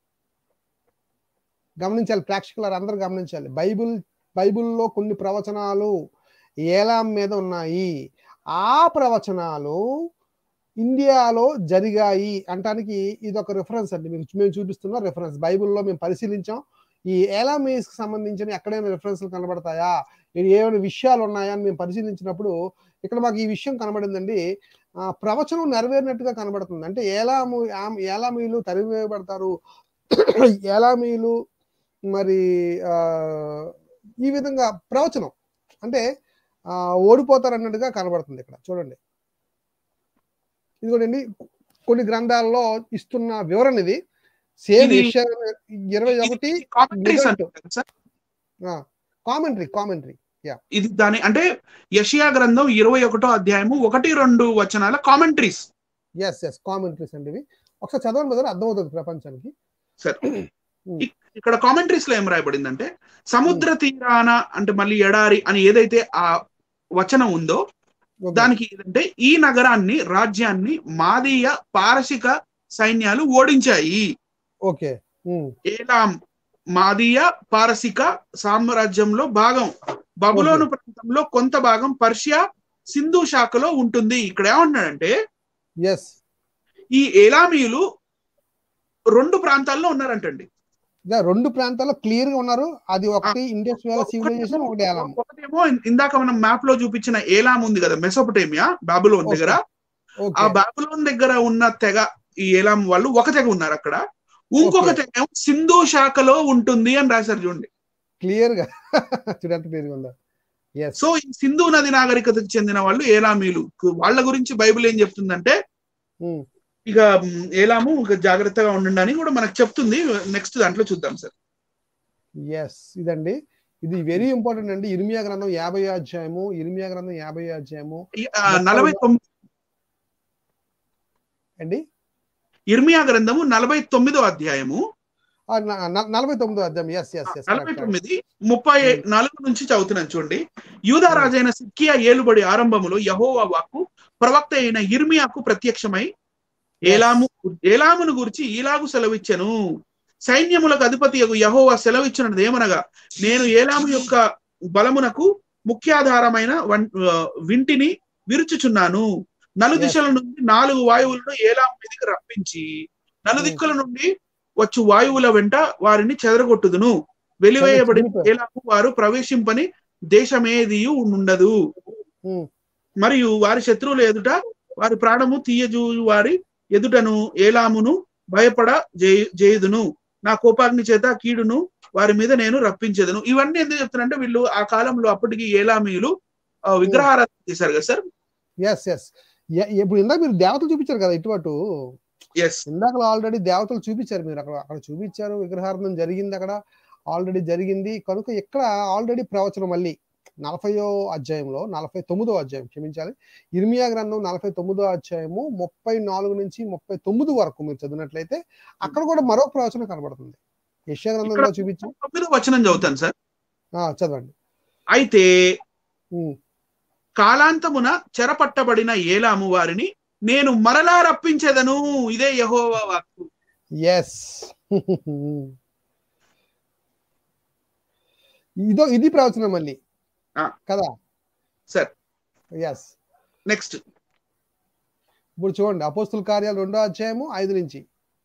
గమనించాలి ప్రేక్షకులు అందరూ గమనించాలి బైబిల్ బైబిల్లో కొన్ని ప్రవచనాలు ఏలాం మీద ఉన్నాయి ఆ ప్రవచనాలు ఇండియాలో జరిగాయి అంటానికి ఇది ఒక రిఫరెన్స్ అండి మీకు మేము చూపిస్తున్న రిఫరెన్స్ బైబిల్లో మేము పరిశీలించాం ఈ ఏలామీస్ కి సంబంధించిన ఎక్కడైనా రిఫరెన్స్లు కనబడతాయా ఇది ఏమైనా విషయాలు ఉన్నాయా అని మేము పరిశీలించినప్పుడు ఇక్కడ మాకు ఈ విషయం కనబడిందండి ఆ, ప్రవచనం నెరవేరినట్టుగా కనబడుతుంది అంటే ఏలాము ఆమ్- ఏలామీలు తరివేయబడతారు ఏలామీలు మరి ఆ, ఈ విధంగా ప్రవచనం అంటే ఆ, ఓడిపోతారు అన్నట్టుగా కనబడుతుంది ఇక్కడ చూడండి ఇదిగోండి కొన్ని గ్రంథాల్లో ఇస్తున్న వివరణ ఇది సేమ్ ఇది- ఇరవై ఒకటి కామెంటరీస్ Result. అంటారు కదా సార్ కామెంటరీ కామెంటరీ ఇది దాని అంటే యషియా గ్రంథం ఇరవై ఒకటో అధ్యాయము ఒకటి రెండు వచనాల కామెంటరీస్ ఎస్ ఎస్ కామెంటరీస్ అండి ఇవి ఒకసారి చదవండి బదులు అర్థమవుతుంది ప్రపంచానికి సార్ ఇక్కడ కామెంటరీస్ లో ఏం రాయబడిందంటే సముద్ర తీరాన అంటే మళ్ళీ ఎడారి అని ఏదైతే ఆ వచనం ఉందో Okay. దానికి ఏంటంటే ఈ నగరాన్ని రాజ్యాన్ని మాదీయ పారసిక సైన్యాలు ఓడించాయి ఓకే ఉమ్, ఏలాం మాదీయ పారసిక సామ్రాజ్యంలో భాగం బబులోను ప్రాంతంలో కొంత భాగం పర్షియా సింధు శాఖలో ఉంటుంది ఇక్కడ ఏమంటున్నాడంటే ఎస్ ఈ ఏలామీయులు రెండు ప్రాంతాల్లో ఉన్నారంటండి ఇదా రెండు ప్రాంతాల్లో క్లియర్ గా ఉన్నారు అది ఒకటి ఇండస్ వ్యాలీ సివిలైజేషన్ ఒకటి ఏలాం ఒకటేమో ఇందాక మనం మ్యాప్ లో చూపించిన ఏలాం ఉంది కదా మెసోపటేమియా బాబులోన్ Okay. దగ్గర ఆ ఓకే బాబులోన్ దగ్గర ఉన్న తెగ ఈ ఏలాం వాళ్ళు ఒక తెగ ఉన్నారు అక్కడ ఇంకొక Okay. తెగ ఏమో సింధు శాఖలో ఉంటుంది అని రాశారు చూడండి క్లియర్ గా చూడంత క్లియర్ గా ఉందా ఎస్ సో ఈ సింధు నది నాగరికతకు చెందిన వాళ్ళు ఏలామీలు వాళ్ళ గురించి బైబిల్ ఏం చెప్తుందంటే ఇక మ్, ఏలాము ఇక జాగ్రత్తగా ఉండండి అని కూడా మనకు చెప్తుంది నెక్స్ట్ దాంట్లో చూద్దాం సార్ ఎస్ ఇదండి ఇది వెరీ ఇంపార్టెంట్ అండి ఇర్మియా గ్రంథం యాభై అధ్యాయము ఇర్మియా గ్రంథం యాభై అధ్యాయము ఈ, ఆ, నలభై తొమ్మిది అండి ఇర్మియా గ్రంథము నలభై తొమ్మిదో అధ్యాయము ఆ, న- న- నలభై తొమ్మిదో అధ్యాయం ఎస్ ఎస్ ఎస్ నలభై తొమ్మిది ముప్పై నాలుగు నుంచి చదువుతున్నాను చూడండి యూదా రాజైన సిక్కియా ఏలుబడి ఆరంభములో యహోవా వాక్కు ప్రవక్త అయిన ఇర్మియాకు ప్రత్యక్షమై ఏలాము ఏలామును గురించి ఇలాగు సెలవిచ్చెను సైన్యములకు అధిపతి యహోవా సెలవిచ్చినది ఏమనగా నేను ఏలాము యొక్క బలమునకు ముఖ్యాధారమైన వన్- ఆ, వింటిని విరుచుచున్నాను నలుదిశల నుండి నాలుగు వాయువులను ఏలాము మీదకి రప్పించి నలుదిక్కుల నుండి వచ్చు వాయువుల వెంట వారిని చెదరగొట్టుదును వెలివేయబడిన చెదరగొట్టు. ఏలాము వారు ప్రవేశింపని దేశమేదియు ఉండదు ఉమ్. మరియు వారి శత్రువుల ఎదుట వారి ప్రాణము తీయజూ వారి ఎదుటను ఏలామును భయపడ జే- చేయుదును నా కోపాగ్ని చేత కీడును వారి మీద నేను రప్పించేదను ఇవన్నీ ఎందుకు చెప్తానంటే వీళ్ళు ఆ కాలంలో అప్పటికి ఏలామీయులు ఆ, విగ్రహారాధన చేశారు కదా సార్ ఎస్ ఎస్ ఇప్పుడు ఇందాక మీరు దేవతలు చూపించారు కదా ఇటువటు ఎస్ ఇందాక ఆల్రెడీ దేవతలు చూపించారు మీరు అక్కడ అక్కడ చూపించారు విగ్రహార్థం జరిగింది అక్కడ ఆల్రెడీ జరిగింది కనుక ఇక్కడ ఆల్రెడీ ప్రవచనం మళ్ళీ నలభయో అధ్యాయంలో నలభై తొమ్మిదో అధ్యాయం క్షమించాలి ఇర్మియా గ్రంథం నలభై తొమ్మిదో అధ్యాయము ముప్పై నాలుగు నుంచి ముప్పై తొమ్మిది వరకు మీరు చదివినట్లయితే అక్కడ కూడా మరో ప్రవచనం కనబడుతుంది యశ్యా గ్రంథంలో చూపించు తొమ్మిదో వచనం చదువుతాను సార్ ఆ, చదవండి అయితే ఉమ్, కాలాంతమున చెరపట్టబడిన ఏలాము వారిని నేను మరలా రప్పించేదను ఇదే యెహోవా వాక్కు ఎస్ ఇదో ఇది ప్రవచనం మళ్ళీ ఆ. కదా సార్ ఎస్ నెక్స్ట్ ఇప్పుడు చూడండి అపోస్తుల కార్యాలు రెండో అధ్యాయము ఐదు నుంచి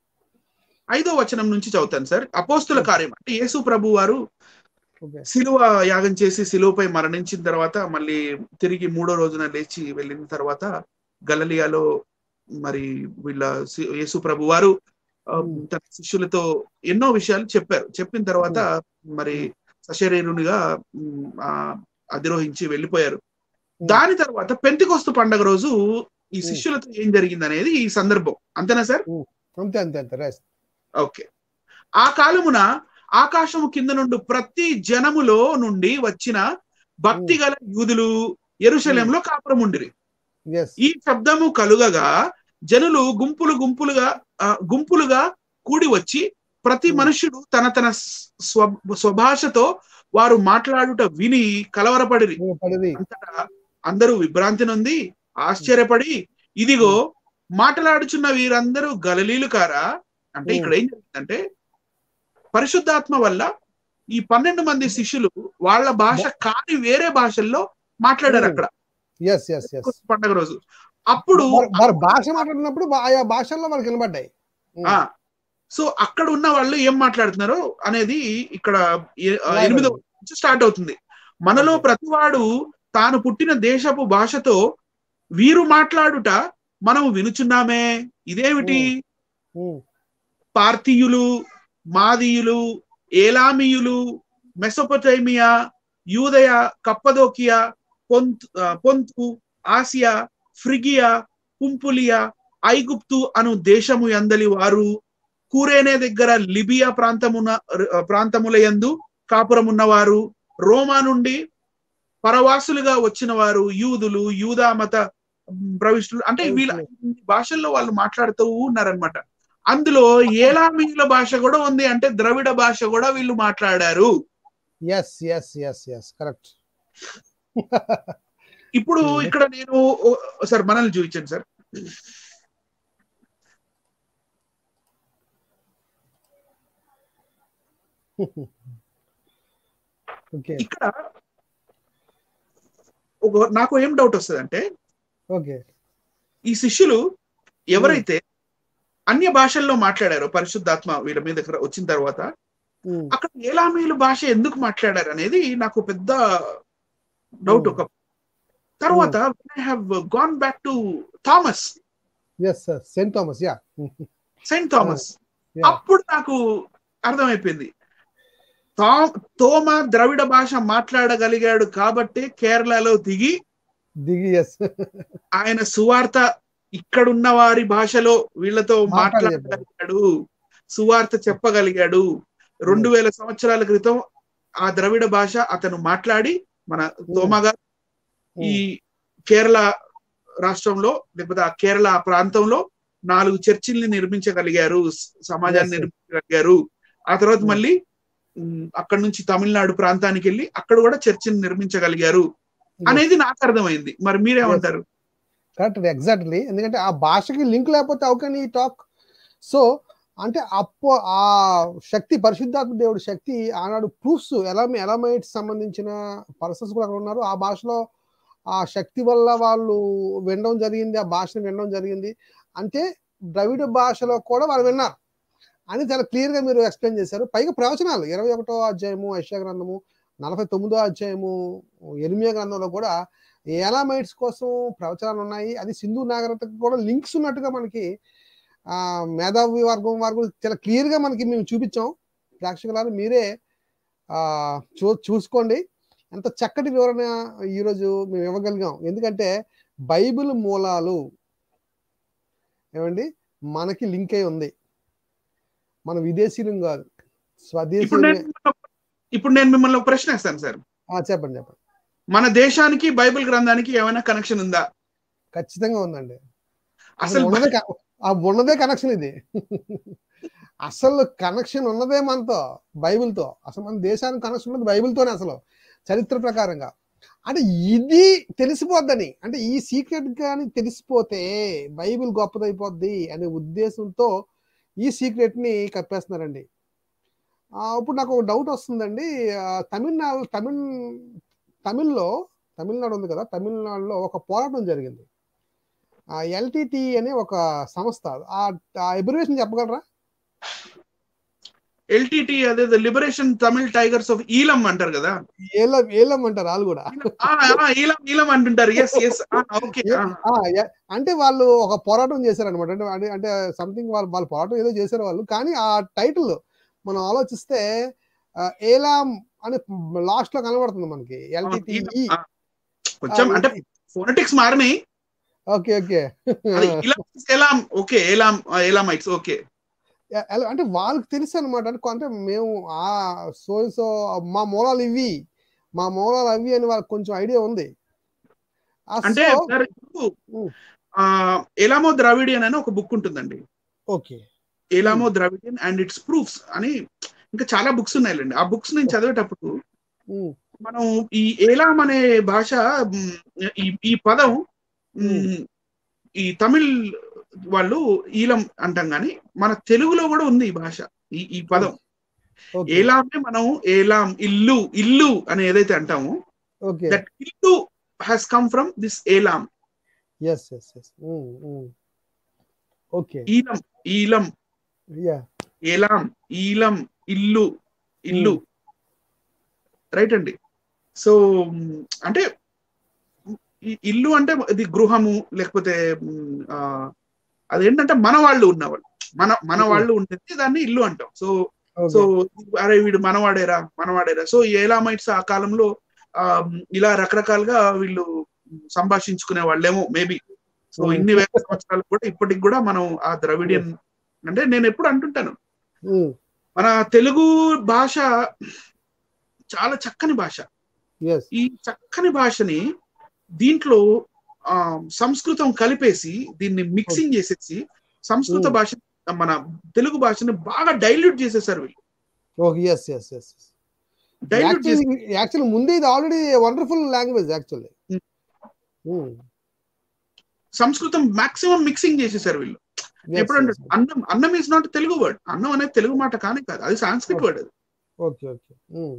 ఐదో వచనం నుంచి చదువుతాను సార్ అపోస్తుల కార్యం అంటే యేసు ప్రభు వారు ఓకే సిలువ యాగం చేసి సిలువపై మరణించిన తర్వాత మళ్ళీ తిరిగి మూడో రోజున లేచి వెళ్ళిన తర్వాత గలలియాలో మరి వీళ్ళ సి- యేసు ప్రభు వారు ఆ, Hmm. తన శిష్యులతో ఎన్నో విషయాలు చెప్పారు చెప్పిన తర్వాత మరి సశరీరునిగా ఉమ్, ఆ, అధిరోహించి వెళ్ళిపోయారు Hmm. దాని తర్వాత పెంతికొస్తు పండగ రోజు ఈ Hmm. శిష్యులతో ఏం జరిగింది అనేది ఈ సందర్భం అంతేనా సార్ అంతే అంతే అంతే రెస్ట్ ఓకే ఆ కాలమున ఆకాశము కింద నుండి ప్రతి జనములో నుండి వచ్చిన భక్తి గల యూదులు ఎరుశలేంలో కాపురం ఉండిరి ఎస్ ఈ శబ్దము కలుగగా జనులు గుంపులు గుంపులుగా ఆ, గుంపులుగా కూడి వచ్చి ప్రతి Hmm. మనుష్యుడు తన తన స్వ స్వభాషతో వారు మాట్లాడుట విని కలవరపడిరి పడిది అంతటా అందరూ విభ్రాంతి నొంది ఆశ్చర్యపడి ఇదిగో మాట్లాడుచున్న వీరందరూ గలలీలు కారా అంటే Hmm. ఇక్కడ ఏం జరిగిందంటే పరిశుద్ధాత్మ వల్ల ఈ పన్నెండు మంది శిష్యులు వాళ్ళ భాష కాని వేరే భాషల్లో మాట్లాడారు Hmm. అక్కడ ఎస్ ఎస్ ఎస్ పండగ రోజు అప్పుడు వారు భాష మాట్లాడినప్పుడు బా- ఆయా భాషల్లో వాళ్ళకి వినబడ్డాయి ఆ సో అక్కడ ఉన్న వాళ్ళు ఏం మాట్లాడుతున్నారు అనేది ఇక్కడ ఏ- ఆ, ఎనిమిదో నుంచి స్టార్ట్ అవుతుంది మనలో ప్రతివాడు తాను పుట్టిన దేశపు భాషతో వీరు మాట్లాడుట మనం వినుచున్నామే ఇదేమిటి ఉమ్, పార్థియులు మాదీయులు ఏలామీయులు మెసొపొటేమియా యూదయ కప్పదోకియా పొంతు ఆ, పొంతు ఆసియా ఫ్రిగియా పుంపులియా ఐగుప్తు అను దేశము ఎందలి వారు కూరేనే దగ్గర లిబియా ప్రాంతమున ప్రాంతముల యందు కాపురమున్నవారు రోమా నుండి పరవాసులుగా వచ్చిన వారు యూదులు యూదా మత ప్రవిష్టులు అంటే వీళ్ళ ఇన్ని భాషల్లో వాళ్ళు మాట్లాడుతూ ఉన్నారనమాట అందులో ఏలామీయుల భాష కూడా ఉంది అంటే ద్రవిడ భాష కూడా వీళ్ళు మాట్లాడారు yes yes yes yes correct ఇప్పుడు Hmm. ఇక్కడ నేను ఓ- సార్ మనల్ని చూపించండి సార్ ఓకే ఇక్కడ ఒక నాకు ఏం డౌట్ వస్తుంది అంటే ఓకే ఈ శిష్యులు ఎవరైతే అన్య భాషల్లో మాట్లాడారో పరిశుద్ధాత్మ వీళ్ళ మీద వచ్చిన తర్వాత అక్కడ ఏలామీల భాష ఎందుకు మాట్లాడారు అనేది నాకు పెద్ద డౌట్ ఒక తర్వాత I have gone back to Thomas yes sir Saint Thomas yeah Saint Thomas అప్పుడు నాకు అర్థమైపోయింది థా- తోమ ద్రవిడ భాష మాట్లాడగలిగాడు కాబట్టి కేరళలో దిగి దిగి ఎస్ ఆయన సువార్త ఇక్కడున్న వారి భాషలో వీళ్ళతో మాట్లాడగలిగాడు. మాట్లాడగలిగాడు సువార్త చెప్పగలిగాడు రెండు వేల సంవత్సరాల క్రితం ఆ ద్రవిడ భాష అతను మాట్లాడి మన తోమ గారు ఈ కేరళ రాష్ట్రంలో లేకపోతే ఆ కేరళ ప్రాంతంలో నాలుగు చర్చిల్ని నిర్మించగలిగారు స- సమాజాన్ని Yes, sir. నిర్మించగలిగారు ఆ తర్వాత Hmm. మళ్ళీ ఉమ్, అక్కడ నుంచి తమిళనాడు ప్రాంతానికి వెళ్ళి అక్కడ కూడా చర్చిని నిర్మించగలిగారు అనేది నాకు అర్థమైంది మరి మీరేమంటారు కరెక్ట్ ఎగ్జాక్ట్లీ ఎందుకంటే ఆ భాషకి లింక్ లేకపోతే హౌ కెన్ ఈ టాక్ సో అంటే అప్పో ఆ శక్తి పరిశుద్ధాత్మ దేవుడి శక్తి ఆనాడు ప్రూఫ్స్ ఎలా ఎలమైట్స్ సంబంధించిన పర్సన్స్ కూడా అక్కడ ఉన్నారు ఆ భాషలో ఆ శక్తి వల్ల వాళ్ళు వినడం జరిగింది ఆ భాషను వినడం జరిగింది అంటే ద్రవిడ భాషలో కూడా వాళ్ళు విన్నారు అని చాలా క్లియర్ గా మీరు ఎక్స్ప్లెయిన్ చేశారు పైగా ప్రవచనాలు ఇరవై ఒకటో అధ్యాయము ఐశ్య గ్రంథము నలభై తొమ్మిదో అధ్యాయము ఎనిమిదో గ్రంథంలో కూడా ఎలామైట్స్ కోసం ప్రవచనాలు ఉన్నాయి అది సింధు నాగరికతకు కూడా లింక్స్ ఉన్నట్టుగా మనకి ఆ మేధావి వర్గం వారు కూడా చాలా క్లియర్ గా మనకి మేము చూపించాం ప్రేక్షకులారు మీరే ఆ చూ చూసుకోండి ఎంత చక్కటి వివరణ ఈరోజు మేము ఇవ్వగలిగాం ఎందుకంటే బైబిల్ మూలాలు ఏమండి మనకి లింక్ అయి ఉంది మన విదేశీయులం కాదు ఇప్పుడు స్వదేశీయులమే నేను మిమ్మల్ని- ఇప్పుడు నేను మిమ్మల్ని ఒక ప్రశ్న వేస్తాను సార్ ఆ, చెప్పండి చెప్పండి మన దేశానికి బైబిల్ గ్రంథానికి ఏమైనా కనెక్షన్ ఉందా ఖచ్చితంగా ఉందండి అసలు ఉన్నదే క- ఆ ఉన్నదే కనెక్షన్ ఇది అసలు కనెక్షన్ ఉన్నదే మనతో బైబిల్తో అసలు మన దేశానికి కనెక్షన్ ఉన్నది బైబిల్తోనే అసలు చరిత్ర ప్రకారంగా అంటే ఇది తెలిసిపోద్దని అంటే ఈ సీక్రెట్ కానీ తెలిసిపోతే బైబిల్ గొప్పదైపోద్ది అనే ఉద్దేశంతో ఈ సీక్రెట్ ని కప్పేస్తున్నారండి ఆ, ఇప్పుడు నాకు ఒక డౌట్ వస్తుందండి ఆ, తమిళనాడు తమిళ్ తమిళ్లో తమిళనాడు ఉంది కదా తమిళనాడులో ఒక పోరాటం జరిగింది ఎల్టిటి అనే ఒక సంస్థ ఆ ఎబ్రివేషన్ చెప్పగలరా ఎల్టిటి అదే Liberation Tamil Tigers of Eelam అంటారు కదా ఏలం ఏలం అంటారు వాళ్ళు కూడా ఆ, ఆ, ఈలం ఈలం అంటుంటారు ఎస్ ఎస్ ఓకే ఆ, ఎ- అంటే వాళ్ళు ఒక పోరాటం చేశారనమాట అంటే అంటే- అంటే సంథింగ్ వాళ్ళు వాళ్ళ పోరాటం ఏదో చేశారు వాళ్ళు కానీ ఆ టైటిల్ మనం ఆలోచిస్తే ఆ, ఏలాం అని లాస్ట్ లో కనబడుతుంది మనకి ఎల్టిటిఈ కొంచెం అంటే ఫోనటిక్స్ మారినాయి ఓకే ఓకే అది ఇలాం ఎలాం ఓకే ఎలాం ఎలామైట్స్ ఓకే ఎలా- అంటే వాళ్ళకి తెలుసు అనమాట అంటే కొ- అంటే మేము ఆ సో సో మా మూలాలు ఇవి మా మూలాలు అవి అని వాళ్ళకి కొంచెం ఐడియా ఉంది ఆ అంటే సో- సార్ ఇప్పుడు, ఉమ్. ఆ, ఎలామో ద్రావిడియన్ అని ఒక బుక్ ఉంటుందండి okay Elamo Dravidian and its proofs అని ఇంకా చాలా బుక్స్ ఉన్నాయండి ఆ బుక్స్ నేను చదివేటప్పుడు ఉమ్, మనం ఈ ఏలాం అనే భాష మ్, ఈ ఈ పదం మ్, ఈ తమిళ్ వాళ్ళు ఈలం అంటాం కానీ మన తెలుగులో కూడా ఉంది ఈ భాష ఈ ఈ పదం ఓకే ఏలామే మనం ఏలాం ఇల్లు ఇల్లు అని ఏదైతే అంటామో ఓకే దట్ ఇల్లు has come from this Elam yes yes yes okay Eelam Eelam yeah Elam Eelam ఇల్లు ఇల్లు రైట్ అండి సో మ్, అంటే ఈ ఇల్లు అంటే ఇది గృహము లేకపోతే మ్, ఆ, అదేంటంటే మన వాళ్ళు ఉన్నవాళ్ళు మన మన Mhm. వాళ్ళు ఉండేది దాన్ని ఇల్లు అంటాం సో ఓకే సో అరే వీడు మనవాడేరా మనవాడేరా సో ఈ ఏలామైట్స్ ఆ కాలంలో ఆ, ఇలా రకరకాలుగా వీళ్ళు సంభాషించుకునే వాళ్ళేమో మేబీ సో Hmm. ఇన్ని వేల సంవత్సరాలు కూడా ఇప్పటికి కూడా మనం ఆ ద్రవిడియన్ అంటే నేను ఎప్పుడు అంటుంటాను ఉమ్, మన తెలుగు భాష చాలా చక్కని భాష ఎస్ ఈ చక్కని భాషని దీంట్లో ఆ సంస్కృతం కలిపేసి దీన్ని మిక్సింగ్ చేసేసి సంస్కృత Hmm. భాష మన తెలుగు భాషని బాగా డైల్యూట్ చేసేసారు వీళ్ళు okay yes yes yes dilute చేసి యాక్చువల్లీ యాక్చువల్లీ ముందే ఇది already wonderful language actually Hmm. సంస్కృతం మాక్సిమం మిక్సింగ్ చేసేసారు వీళ్ళు ఎప్పుడు అంటే అన్నం అన్నం ఈజ్ నాట్ తెలుగు వర్డ్ అన్నం అనేది తెలుగు మాట కానీ కాదు అది సాంస్క్రిట్ వర్డ్ అది ఓకే ఓకే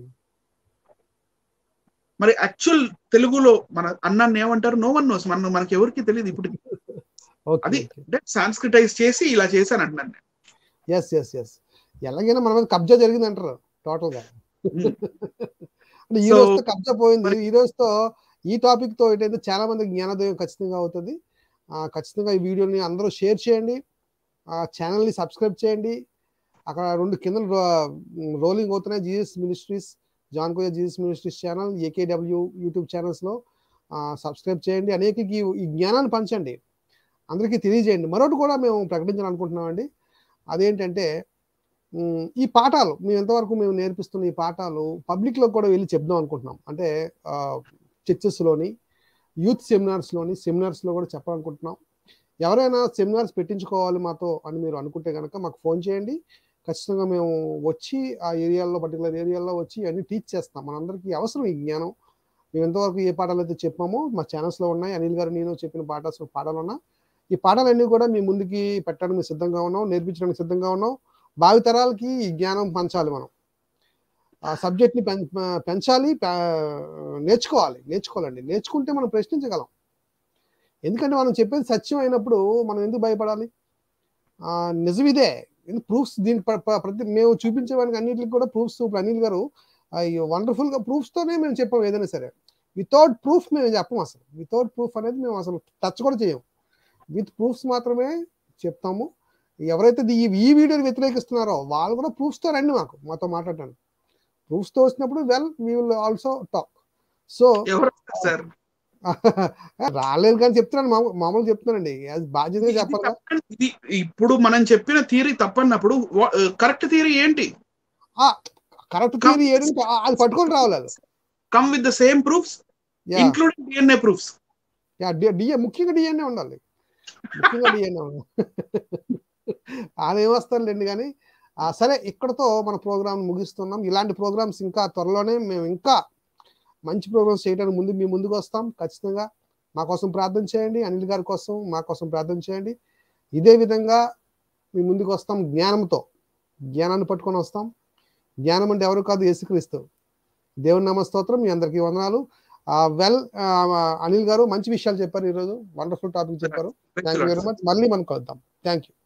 మరి యాక్చువల్ తెలుగులో మన అన్నాన్ని ఏమంటారు నో వన్ నోస్ మన మనకి ఎవరికి తెలియదు ఇప్పుడు ఓకే అది అంటే సాంస్క్రిటైజ్ చేసి ఇలా చేశాను అంటున్నాను నేను. ఎస్ ఎస్ ఎస్ ఎలాగైనా మన మీద కబ్జా జరిగింది అంటారు టోటల్ గా Hmm. అంటే ఈ So, రోజుతో కబ్జా పోయింది మరి- ఈ రోజుతో ఈ టాపిక్ తో ఏంటంటే చాలా మంది జ్ఞానోదయం ఖచ్చితంగా అవుతుంది ఆ, ఖచ్చితంగా ఈ వీడియోని అందరూ షేర్ చేయండి ఆ ఛానల్ ని సబ్స్క్రైబ్ చేయండి అక్కడ రెండు కింద రోలింగ్ అవుతున్నాయి GS ministries John Koya GS ministries channel AKW YouTube channels లో సబ్స్క్రైబ్ చేయండి అనేకకి ఈ జ్ఞానాన్ని పంచండి అందరికీ తెలియజేయండి మరొకటి కూడా మేము ప్రకటించాలనుకుంటున్నామండి అదేంటంటే ఉమ్, ఈ పాఠాలు మేము ఎంతవరకు మేము నేర్పిస్తున్న ఈ పాఠాలు పబ్లిక్ లో కూడా వెళ్ళి చెప్దాం అనుకుంటున్నాం అంటే చర్చెస్ లోని యూత్ సెమినార్స్ లోని సెమినార్స్ లో కూడా చెప్పాలనుకుంటున్నాం ఎవరైనా సెమినార్స్ పెట్టించుకోవాలి మాతో అని మీరు అనుకుంటే కనుక మాకు ఫోన్ చేయండి ఖచ్చితంగా మేము వచ్చి ఆ ఏరియాలో పర్టికులర్ ఏరియాలో వచ్చి అన్ని టీచ్ చేస్తాం మనందరికీ అవసరం ఈ జ్ఞానం మేము ఎంతవరకు ఏ పాఠాలు అయితే చెప్పామో మా ఛానల్స్ లో ఉన్నాయి అనిల్ గారు నేను చెప్పిన పాఠాలు పాఠాలు ఉన్నా ఈ పాఠాలన్నీ కూడా మీ ముందుకి పెట్టడానికి మేము సిద్ధంగా ఉన్నాం నేర్పించడానికి సిద్ధంగా ఉన్నాం భావితరాలకి ఈ జ్ఞానం పంచాలి మనం ఆ సబ్జెక్ట్ ని పెం- పెంచాలి ప- నేర్చుకోవాలి నేర్చుకోవాలండి నేర్చుకుంటే మనం ప్రశ్నించగలం ఎందుకంటే మనం చెప్పేది సత్యం అయినప్పుడు మనం ఎందుకు భయపడాలి ఆ నిజం ఇదే ప్రూఫ్స్ దీని ప్ర- ప్ర- ప్రతి మేము చూపించేవానికి అన్నిటికి కూడా ప్రూఫ్స్ ఇప్పుడు అనిల్ గారు వండర్ఫుల్ గా proofs తోనే మేము చెప్పాం ఏదైనా సరే వితౌట్ ప్రూఫ్ మేము చెప్పం అసలు వితౌట్ ప్రూఫ్ అనేది మేము అసలు టచ్ కూడా చేయం విత్ ప్రూఫ్స్ మాత్రమే చెప్తాము ఎవరైతే ఈ ఈ వీడియోని వ్యతిరేకిస్తున్నారో వాళ్ళు కూడా ప్రూఫ్స్ తో రండి మాకు మాతో మాట్లాడటానికి ప్రూఫ్స్ తో వచ్చినప్పుడు well we will also talk so ఎవరు వస్తారు సార్ రాలేదు కానీ చెప్తున్నాను మామూ- మామూలుగా చెప్తున్నానండి యాజ్ బాధ్యతగా ఇది చెప్పాలి తప్పని- ఇది ఇప్పుడు మనం చెప్పిన థియరీ తప్పన్నప్పుడు కరెక్ట్ థియరీ ఏంటి కరెక్ట్ థియరీ ఏంటంటే ఆ- అది పట్టుకొని రావాలి అది come with the same proofs yeah including DNA proofs yeah DA ముఖ్యంగా డిఎన్ఏ ఉండాలి ముఖ్యంగా డిఎన్ఏ ఉండాలి ఆయన ఏమొస్తారులేండి కానీ ఆ, సరే ఇక్కడతో మన ప్రోగ్రామ్ ముగిస్తున్నాం ఇలాంటి ప్రోగ్రామ్స్ ఇంకా త్వరలోనే మేము ఇంకా మంచి ప్రోగ్రామ్స్ చేయడానికి ముందు మీ ముందుకు వస్తాం ఖచ్చితంగా మా కోసం ప్రార్థన చేయండి అనిల్ గారి కోసం మా కోసం ప్రార్థన చేయండి ఇదే విధంగా మీ ముందుకు వస్తాం జ్ఞానంతో జ్ఞానాన్ని పట్టుకొని వస్తాం జ్ఞానం అంటే ఎవరు కాదు యేసుక్రీస్తు దేవుని నమస్తోత్రం మీ అందరికీ వందనాలు వెల్ అనిల్ గారు మంచి విషయాలు చెప్పారు ఈరోజు వండర్ఫుల్ టాపిక్ చెప్పారు థ్యాంక్ యూ వెరీ మచ్ మళ్ళీ మనం కలుద్దాం థ్యాంక్ యూ